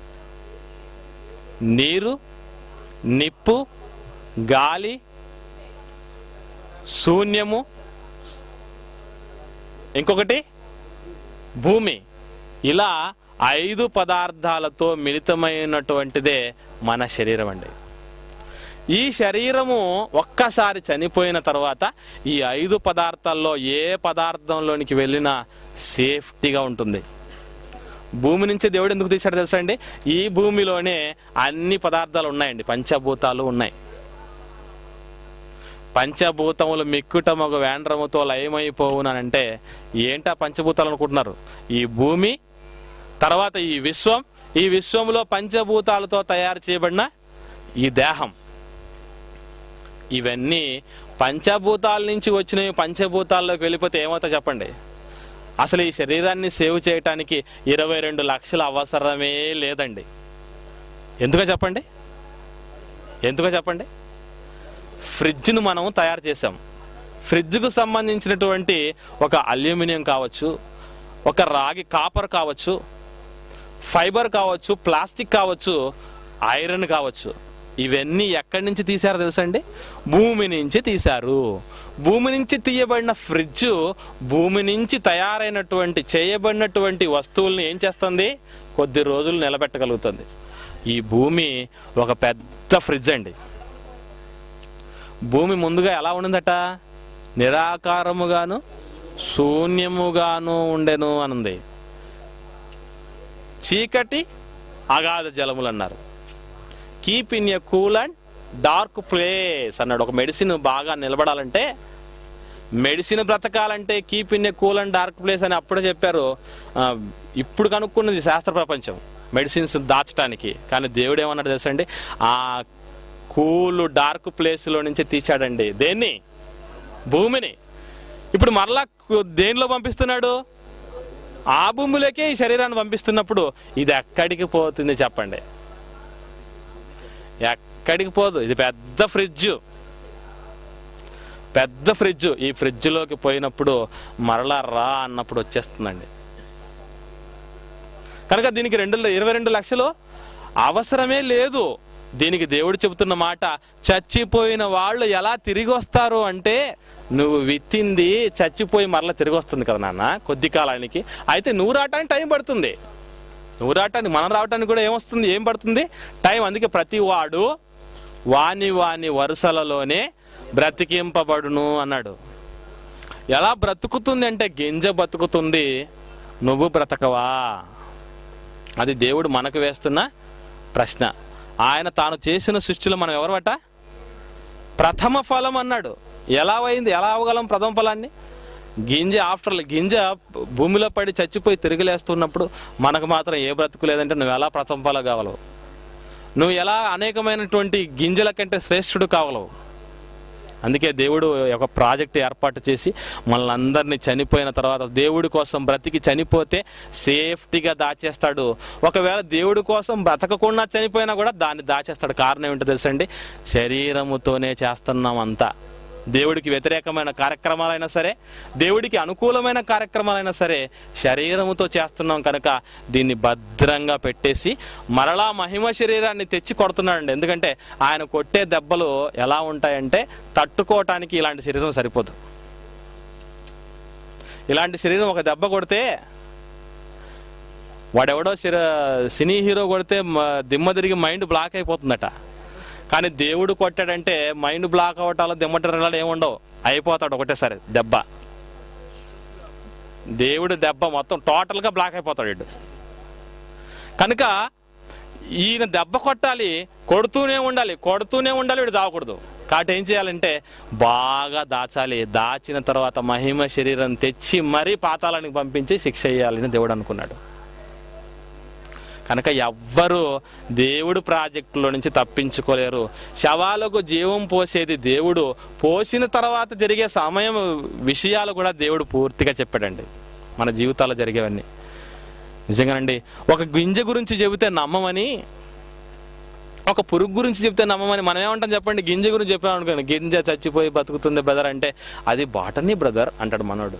నీరు నిప్పు గాలి శూన్యము ఇంకొకటి భూమి ఇలా ఐదు పదార్థాలతో మిళితమైనటువంటిదే మన శరీరం అండి ఈ శరీరము ఒక్కసారి చనిపోయిన తర్వాత ఈ ఐదు పదార్థాల్లో ఏ పదార్థంలోనికి వెళ్ళినా సేఫ్టీగా ఉంటుంది భూమి నుంచి దేవుడు ఎందుకు తీశాడు తెలుసా అండి ఈ భూమిలోనే అన్ని పదార్థాలు ఉన్నాయండి పంచభూతాలు ఉన్నాయి పంచభూతములు మిక్కుటం ఒక వేండ్రముతో లయమైపోవునంటే ఏంటా పంచభూతాలు అనుకుంటున్నారు ఈ భూమి తర్వాత ఈ విశ్వం ఈ విశ్వంలో పంచభూతాలతో తయారు చేయబడిన ఈ దేహం ఇవన్నీ పంచభూతాల నుంచి వచ్చినవి పంచభూతాల్లోకి వెళ్ళిపోతే ఏమవుతా చెప్పండి అసలు ఈ శరీరాన్ని సేవ్ చేయటానికి ఇరవై రెండు లక్షల అవసరమే లేదండి ఎందుకో చెప్పండి ఎందుకో చెప్పండి ఫ్రిడ్జ్ను మనం తయారు చేసాం ఫ్రిడ్జ్కు సంబంధించినటువంటి ఒక అల్యూమినియం కావచ్చు ఒక రాగి కాపర్ కావచ్చు ఫైబర్ కావచ్చు ప్లాస్టిక్ కావచ్చు ఐరన్ కావచ్చు ఇవన్నీ ఎక్కడి నుంచి తీశారో తెలుసండి భూమి నుంచి తీశారు భూమి నుంచి తీయబడిన ఫ్రిడ్జ్ భూమి నుంచి తయారైనటువంటి చేయబడినటువంటి వస్తువుల్ని ఏం చేస్తుంది కొద్ది రోజులు నిలబెట్టగలుగుతుంది ఈ భూమి ఒక పెద్ద ఫ్రిడ్జ్ అండి భూమి ముందుగా ఎలా ఉండిందట నిరాకారముగాను శూన్యముగాను ఉండెను అనుంది చీకటి అగాధ జలములు అన్నారు keep in a cool and dark place అన్నాడు ఒక మెడిసిన్ బాగా నిలబడాలంటే మెడిసిన్ బ్రతకాలంటే keep in a cool and dark place అని అప్పుడే చెప్పారు ఆ, ఇప్పుడు కనుక్కున్నది శాస్త్ర ప్రపంచం మెడిసిన్స్ దాచడానికి కానీ దేవుడు ఏమన్నాడు తెలుసండి ఆ కూల్ డార్క్ ప్లేస్లో నుంచి తీశాడండి దేన్ని భూమిని ఇప్పుడు మరలా కు- దేనిలో పంపిస్తున్నాడు ఆ భూమిలోకే ఈ శరీరాన్ని పంపిస్తున్నప్పుడు ఇది ఎక్కడికి పోతుంది చెప్పండి ఎక్కడికి పోదు ఇది పెద్ద ఫ్రిడ్జ్ పెద్ద ఫ్రిడ్జ్ ఈ ఫ్రిడ్జ్లోకి పోయినప్పుడు మరలా రా అన్నప్పుడు వచ్చేస్తుందండి కనుక దీనికి రెండు ఇరవై రెండు లక్షలు అవసరమే లేదు దీనికి దేవుడు చెబుతున్న మాట చచ్చిపోయిన వాళ్ళు ఎలా తిరిగి వస్తారు అంటే నువ్వు విత్తింది చచ్చిపోయి మరలా తిరిగి వస్తుంది కదా నాన్న కొద్ది కాలానికి అయితే నువ్వు రావటానికి టైం పడుతుంది నువ్వు రావటానికి మనం రావటానికి కూడా ఏమొస్తుంది ఏం పడుతుంది టైం అందుకే ప్రతి వాడు వాని వాని వరుసలలోనే బ్రతికింపబడును అన్నాడు ఎలా బ్రతుకుతుంది అంటే గింజ బ్రతుకుతుంది నువ్వు బ్రతకవా అది దేవుడు మనకు వేస్తున్న ప్రశ్న ఆయన తాను చేసిన సృష్టిలో మనం ఎవరమట ప్రథమ ఫలం అన్నాడు ఎలా అయింది ఎలా అవ్వగలం ప్రథమ ఫలాన్ని గింజ ఆఫ్టర్ గింజ భూమిలో పడి చచ్చిపోయి తిరిగిలేస్తున్నప్పుడు మనకు మాత్రం ఏ బ్రతుకు లేదంటే నువ్వు ఎలా ప్రథమ ఫలం కావలవు నువ్వు ఎలా అనేకమైనటువంటి గింజల కంటే శ్రేష్ఠుడు కావలవు అందుకే దేవుడు ఒక ప్రాజెక్ట్ ఏర్పాటు చేసి మనల్ని అందరినీ చనిపోయిన తర్వాత దేవుడి కోసం బ్రతికి చనిపోతే సేఫ్టీగా దాచేస్తాడు ఒకవేళ దేవుడి కోసం బ్రతకకుండా చనిపోయినా కూడా దాన్ని దాచేస్తాడు కారణం ఏంటో తెలుసండి శరీరముతోనే చేస్తున్నాం అంతా దేవుడికి వ్యతిరేకమైన కార్యక్రమాలైనా సరే దేవుడికి అనుకూలమైన కార్యక్రమాలైనా సరే శరీరముతో చేస్తున్నాం కనుక దీన్ని భద్రంగా పెట్టేసి మరలా మహిమ శరీరాన్ని తెచ్చి కొడుతున్నాడండి ఎందుకంటే ఆయన కొట్టే దెబ్బలు ఎలా ఉంటాయంటే తట్టుకోవటానికి ఇలాంటి శరీరం సరిపోదు ఇలాంటి శరీరం ఒక దెబ్బ కొడితే వాడెవడో శర సినీ హీరో కొడితే మ- దిమ్మ తిరిగి మైండ్ బ్లాక్ అయిపోతుందట కానీ దేవుడు కొట్టాడంటే మైండ్ బ్లాక్ అవటాలు దిమ్మ తిరగడాలు ఏముండవు అయిపోతాడు ఒకటేసారి దెబ్బ దేవుడు దెబ్బ మొత్తం టోటల్గా బ్లాక్ అయిపోతాడు వీడు కనుక ఈయన దెబ్బ కొట్టాలి కొడుతూనే ఉండాలి కొడుతూనే ఉండాలి వీడు చావకూడదు కాబట్టి ఏం చేయాలంటే బాగా దాచాలి దాచిన తర్వాత మహిమ శరీరం తెచ్చి మరీ పాతాళానికి పంపించి శిక్ష చేయాలని దేవుడు అనుకున్నాడు కనుక ఎవ్వరు దేవుడు ప్రాజెక్టులో నుంచి తప్పించుకోలేరు శవాలకు జీవం పోసేది దేవుడు పోసిన తర్వాత జరిగే సమయం విషయాలు కూడా దేవుడు పూర్తిగా చెప్పాడండి మన జీవితాల్లో జరిగేవన్నీ నిజంగానండి ఒక గింజ గురించి చెబితే నమ్మమని ఒక పురుగు గురించి చెప్తే నమ్మమని మనం ఏమంటాం చెప్పండి గింజ గురించి చెప్పాం అనుకోండి గింజ చచ్చిపోయి బతుకుతుంది బ్రదర్ అంటే అది బాటనీ బ్రదర్ అంటాడు మనోడు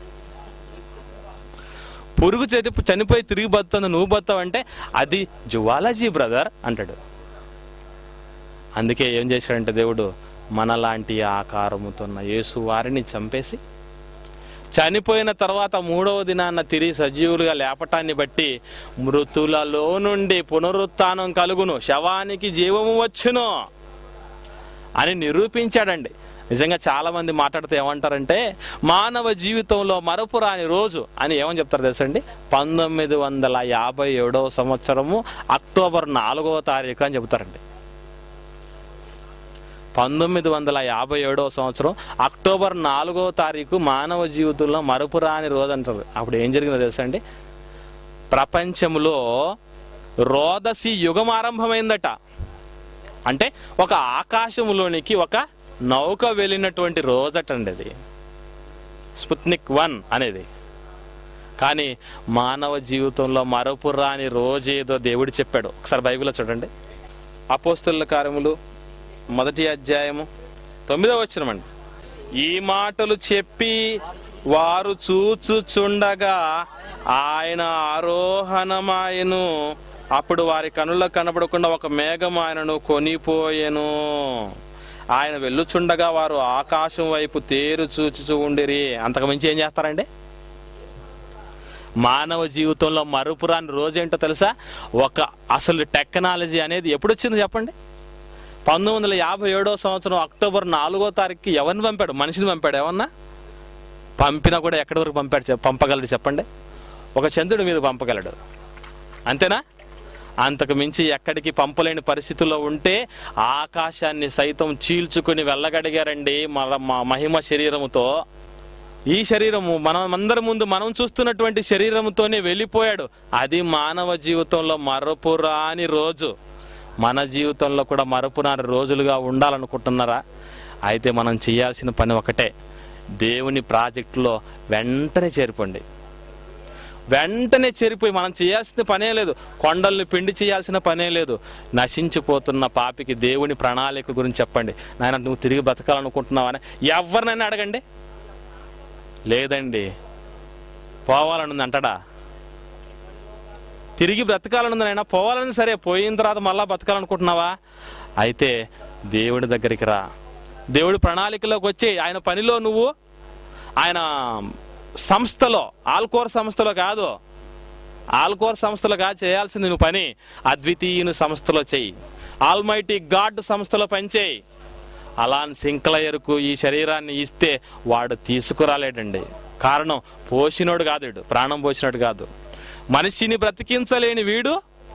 పురుగు చెడి చనిపోయి తిరిగి బతుకుతుంది నువ్వు బతావు అంటే అది జువాలజీ బ్రదర్ అంటాడు అందుకే ఏం చేశాడంటే దేవుడు మనలాంటి ఆకారముతున్న యేసు వారిని చంపేసి చనిపోయిన తర్వాత మూడవ దినాన్న తిరిగి సజీవులుగా లేపటాన్ని బట్టి మృతులలో నుండి పునరుత్థానం కలుగును శవానికి జీవము వచ్చును అని నిరూపించాడండి నిజంగా చాలా మంది మాట్లాడితే ఏమంటారంటే మానవ జీవితంలో మరపురాని రోజు అని ఏమని చెప్తారు తెలుసండి పంతొమ్మిది వందల యాభై ఏడవ సంవత్సరము అక్టోబర్ నాలుగవ తారీఖు అని చెబుతారండి పంతొమ్మిది వందల యాభై ఏడవ సంవత్సరం అక్టోబర్ నాలుగవ తారీఖు మానవ జీవితంలో మరపురాని రోజు అంటారు అప్పుడు ఏం జరిగిందో తెలుసా అండి ప్రపంచంలో రోదసి యుగం ఆరంభమైందట అంటే ఒక ఆకాశంలోనికి ఒక నౌక వెళ్ళినటువంటి రోజటండి అది స్పుత్నిక్ వన్ అనేది కానీ మానవ జీవితంలో మరపురాని రోజేదో దేవుడు చెప్పాడు ఒకసారి బైబిల్లో చూడండి అపోస్తుల కార్యములు మొదటి అధ్యాయము తొమ్మిదవ వచ్చినమండి ఈ మాటలు చెప్పి వారు చూచుచుండగా ఆయన ఆరోహణమాయను అప్పుడు వారి కనులకు కనబడకుండా ఒక మేఘం ఆయనను కొనిపోయెను ఆయన వెళ్ళుచుండగా వారు ఆకాశం వైపు తేరు చూచుచూ ఉండిరి అంతకు మించి ఏం చేస్తారండి మానవ జీవితంలో మరుపురాని రోజేంటో తెలుసా ఒక అసలు టెక్నాలజీ అనేది ఎప్పుడు వచ్చింది చెప్పండి పంతొమ్మిది వందల యాభై ఏడో సంవత్సరం అక్టోబర్ నాలుగో తారీఖుకి ఎవరిని పంపాడు మనిషిని పంపాడు ఏమన్నా పంపినా కూడా ఎక్కడి వరకు పంపాడు చెప్- పంపగలడు చెప్పండి ఒక చంద్రుడి మీద పంపగలడు అంతేనా అంతకు మించి ఎక్కడికి పంపలేని పరిస్థితుల్లో ఉంటే ఆకాశాన్ని సైతం చీల్చుకుని వెళ్ళగడిగారండి మన మా మహిమ శరీరముతో ఈ శరీరము మనం అందరి ముందు మనం చూస్తున్నటువంటి శరీరముతోనే వెళ్ళిపోయాడు అది మానవ జీవితంలో మరపురాని రోజు మన జీవితంలో కూడా మరపునాని రోజులుగా ఉండాలనుకుంటున్నారా అయితే మనం చేయాల్సిన పని ఒకటే దేవుని ప్రాజెక్టులో వెంటనే చేరిపోండి వెంటనే చేరిపోయి మనం చేయాల్సిన పనే లేదు కొండల్ని పిండి చేయాల్సిన పనే లేదు నశించిపోతున్న పాపికి దేవుని ప్రణాళిక గురించి చెప్పండి నాయన నువ్వు తిరిగి బ్రతకాలనుకుంటున్నావని ఎవరినైనా అడగండి లేదండి పోవాలనుంది అంటాడా తిరిగి బ్రతకాలనుంది నాయన పోవాలని సరే పోయిన తర్వాత మళ్ళా బ్రతకాలనుకుంటున్నావా అయితే దేవుడి దగ్గరికి రా దేవుడి ప్రణాళికలోకి వచ్చి ఆయన పనిలో నువ్వు ఆయన సంస్థలో ఆల్కోర్ సంస్థలో కాదు ఆల్కోర్ సంస్థలో కాదు చేయాల్సింది నువ్వు పని అద్వితీయుని సంస్థలో చెయ్యి ఆల్మైటీ గాడ్ సంస్థలో పనిచేయి అలా సింక్లయర్కు ఈ శరీరాన్ని ఇస్తే వాడు తీసుకురాలేడండి కారణం పోసినోడు కాదు వీడు ప్రాణం పోసినోడు కాదు మనిషిని బ్రతికించలేని వీడు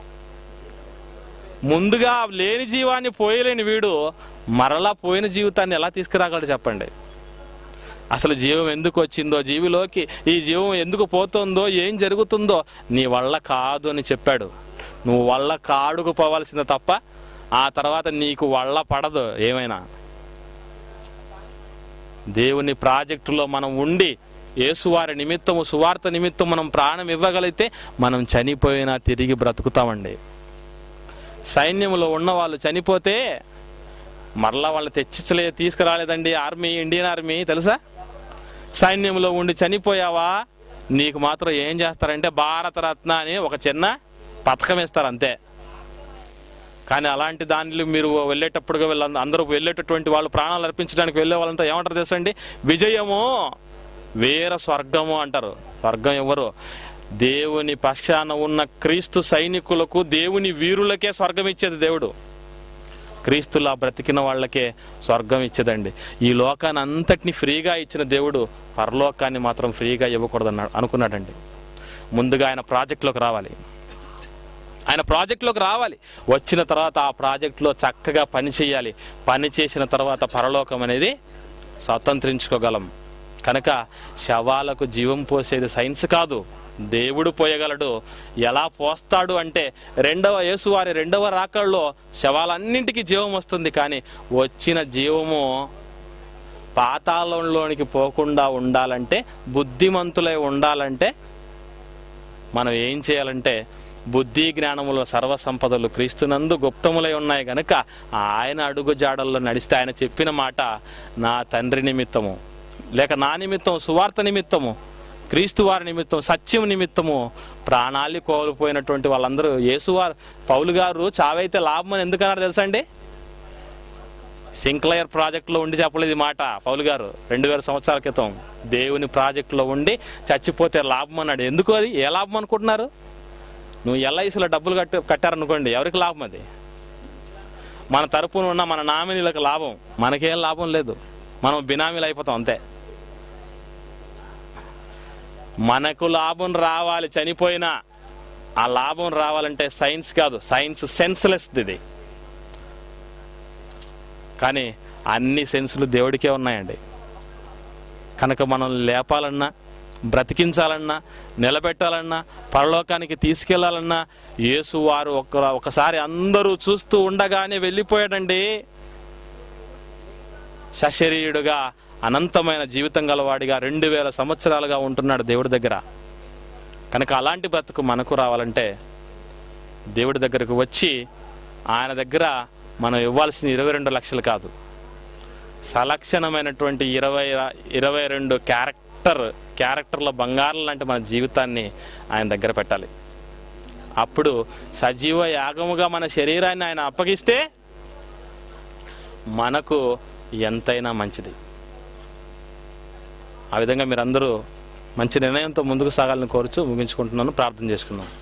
ముందుగా లేని జీవాన్ని పోయలేని వీడు మరలా పోయిన జీవితాన్ని ఎలా తీసుకురాగలడు చెప్పండి అసలు జీవం ఎందుకు వచ్చిందో జీవిలోకి ఈ జీవం ఎందుకు పోతుందో ఏం జరుగుతుందో నీ వల్ల కాదు అని చెప్పాడు నువ్వు వల్ల కాడుకు పోవాల్సిందే తప్ప ఆ తర్వాత నీకు వల్ల పడదు ఏమైనా దేవుని ప్రాజెక్టులో మనం ఉండి యేసువారి నిమిత్తము సువార్త నిమిత్తం మనం ప్రాణం ఇవ్వగలిగితే మనం చనిపోయినా తిరిగి బ్రతుకుతామండి సైన్యంలో ఉన్న వాళ్ళు చనిపోతే మరలా వాళ్ళు తెచ్చిచ్చలే తీసుకురాలేదండి ఆర్మీ ఇండియన్ ఆర్మీ తెలుసా సైన్యంలో ఉండి చనిపోయావా నీకు మాత్రం ఏం చేస్తారంటే భారతరత్న అని ఒక చిన్న పథకం ఇస్తారు అంతే కానీ అలాంటి దానిలో మీరు వెళ్ళేటప్పుడుగా వెళ్ళ అందరూ వెళ్ళేటటువంటి వాళ్ళు ప్రాణాలు అర్పించడానికి వెళ్ళే వాళ్ళంతా ఏమంటారు తెలుసండి విజయము వీర స్వర్గము అంటారు స్వర్గం ఎవరు దేవుని పక్షాన ఉన్న క్రీస్తు సైనికులకు దేవుని వీరులకే స్వర్గం ఇచ్చేది దేవుడు క్రీస్తులా బ్రతికిన వాళ్ళకే స్వర్గం ఇచ్చేదండి ఈ లోకాన్ని అంతటిని ఫ్రీగా ఇచ్చిన దేవుడు పరలోకాన్ని మాత్రం ఫ్రీగా ఇవ్వకూడదన్నాడు అనుకున్నాడండి ముందుగా ఆయన ప్రాజెక్టులోకి రావాలి ఆయన ప్రాజెక్టులోకి రావాలి వచ్చిన తర్వాత ఆ ప్రాజెక్టులో చక్కగా పని చేయాలి పని చేసిన తర్వాత పరలోకం అనేది స్వతంత్రించుకోగలం కనుక శవాలకు జీవం పోసేది సైన్స్ కాదు దేవుడు పోయగలడు ఎలా పోస్తాడు అంటే రెండవ యేసువారి రెండవ రాకల్లో శవాలన్నింటికి జీవం వస్తుంది కానీ వచ్చిన జీవము పాతాళంలోనికి పోకుండా ఉండాలంటే బుద్ధిమంతులై ఉండాలంటే మనం ఏం చేయాలంటే బుద్ధి జ్ఞానముల సర్వ సంపదలు క్రీస్తునందు గుప్తములై ఉన్నాయి గనుక ఆయన అడుగు జాడల్లో నడిస్తే ఆయన చెప్పిన మాట నా తండ్రి నిమిత్తము లేక నా నిమిత్తం సువార్త నిమిత్తము క్రీస్తు వారి నిమిత్తం సత్యం నిమిత్తము ప్రాణాలు కోల్పోయినటువంటి వాళ్ళందరూ యేసువారు పౌలు గారు చావైతే లాభం అని ఎందుకన్నారు తెలుసా అండి సింక్లయర్ ప్రాజెక్టులో ఉండి చెప్పలేదు ఈ మాట పౌలు గారు రెండు వేల సంవత్సరాల క్రితం దేవుని ప్రాజెక్టులో ఉండి చచ్చిపోతే లాభం అన్నాడు ఎందుకు అది ఏ లాభం అనుకుంటున్నారు నువ్వు ఎల్ఐసిలో డబ్బులు కట్టి కట్టారనుకోండి ఎవరికి లాభం అది మన తరపున ఉన్న మన నామినీలకు లాభం మనకేం లాభం లేదు మనం బినామీలు అయిపోతాం అంతే మనకు లాభం రావాలి చనిపోయినా ఆ లాభం రావాలంటే సైన్స్ కాదు సైన్స్ సెన్స్లెస్ ఇది కానీ అన్ని సెన్సులు దేవుడికే ఉన్నాయండి కనుక మనం లేపాలన్నా బ్రతికించాలన్నా నిలబెట్టాలన్నా పరలోకానికి తీసుకెళ్లాలన్నా యేసు వారు ఒక ఒకసారి అందరూ చూస్తూ ఉండగానే వెళ్ళిపోయాడండి సశరీరుడుగా అనంతమైన జీవితం గలవాడిగా రెండు వేల సంవత్సరాలుగా ఉంటున్నాడు దేవుడి దగ్గర కనుక అలాంటి బ్రతుకు మనకు రావాలంటే దేవుడి దగ్గరకు వచ్చి ఆయన దగ్గర మనం ఇవ్వాల్సిన ఇరవై రెండు లక్షలు కాదు సలక్షణమైనటువంటి ఇరవై ఇరవై రెండు క్యారెక్టర్ క్యారెక్టర్ల బంగారం లాంటి మన జీవితాన్ని ఆయన దగ్గర పెట్టాలి అప్పుడు సజీవ యాగముగా మన శరీరాన్ని ఆయన అప్పగిస్తే మనకు ఎంతైనా మంచిది ఆ విధంగా మీరందరూ మంచి నిర్ణయంతో ముందుకు సాగాలని కోరుచు ముగించుకుంటున్నాను ప్రార్థన చేసుకున్నాను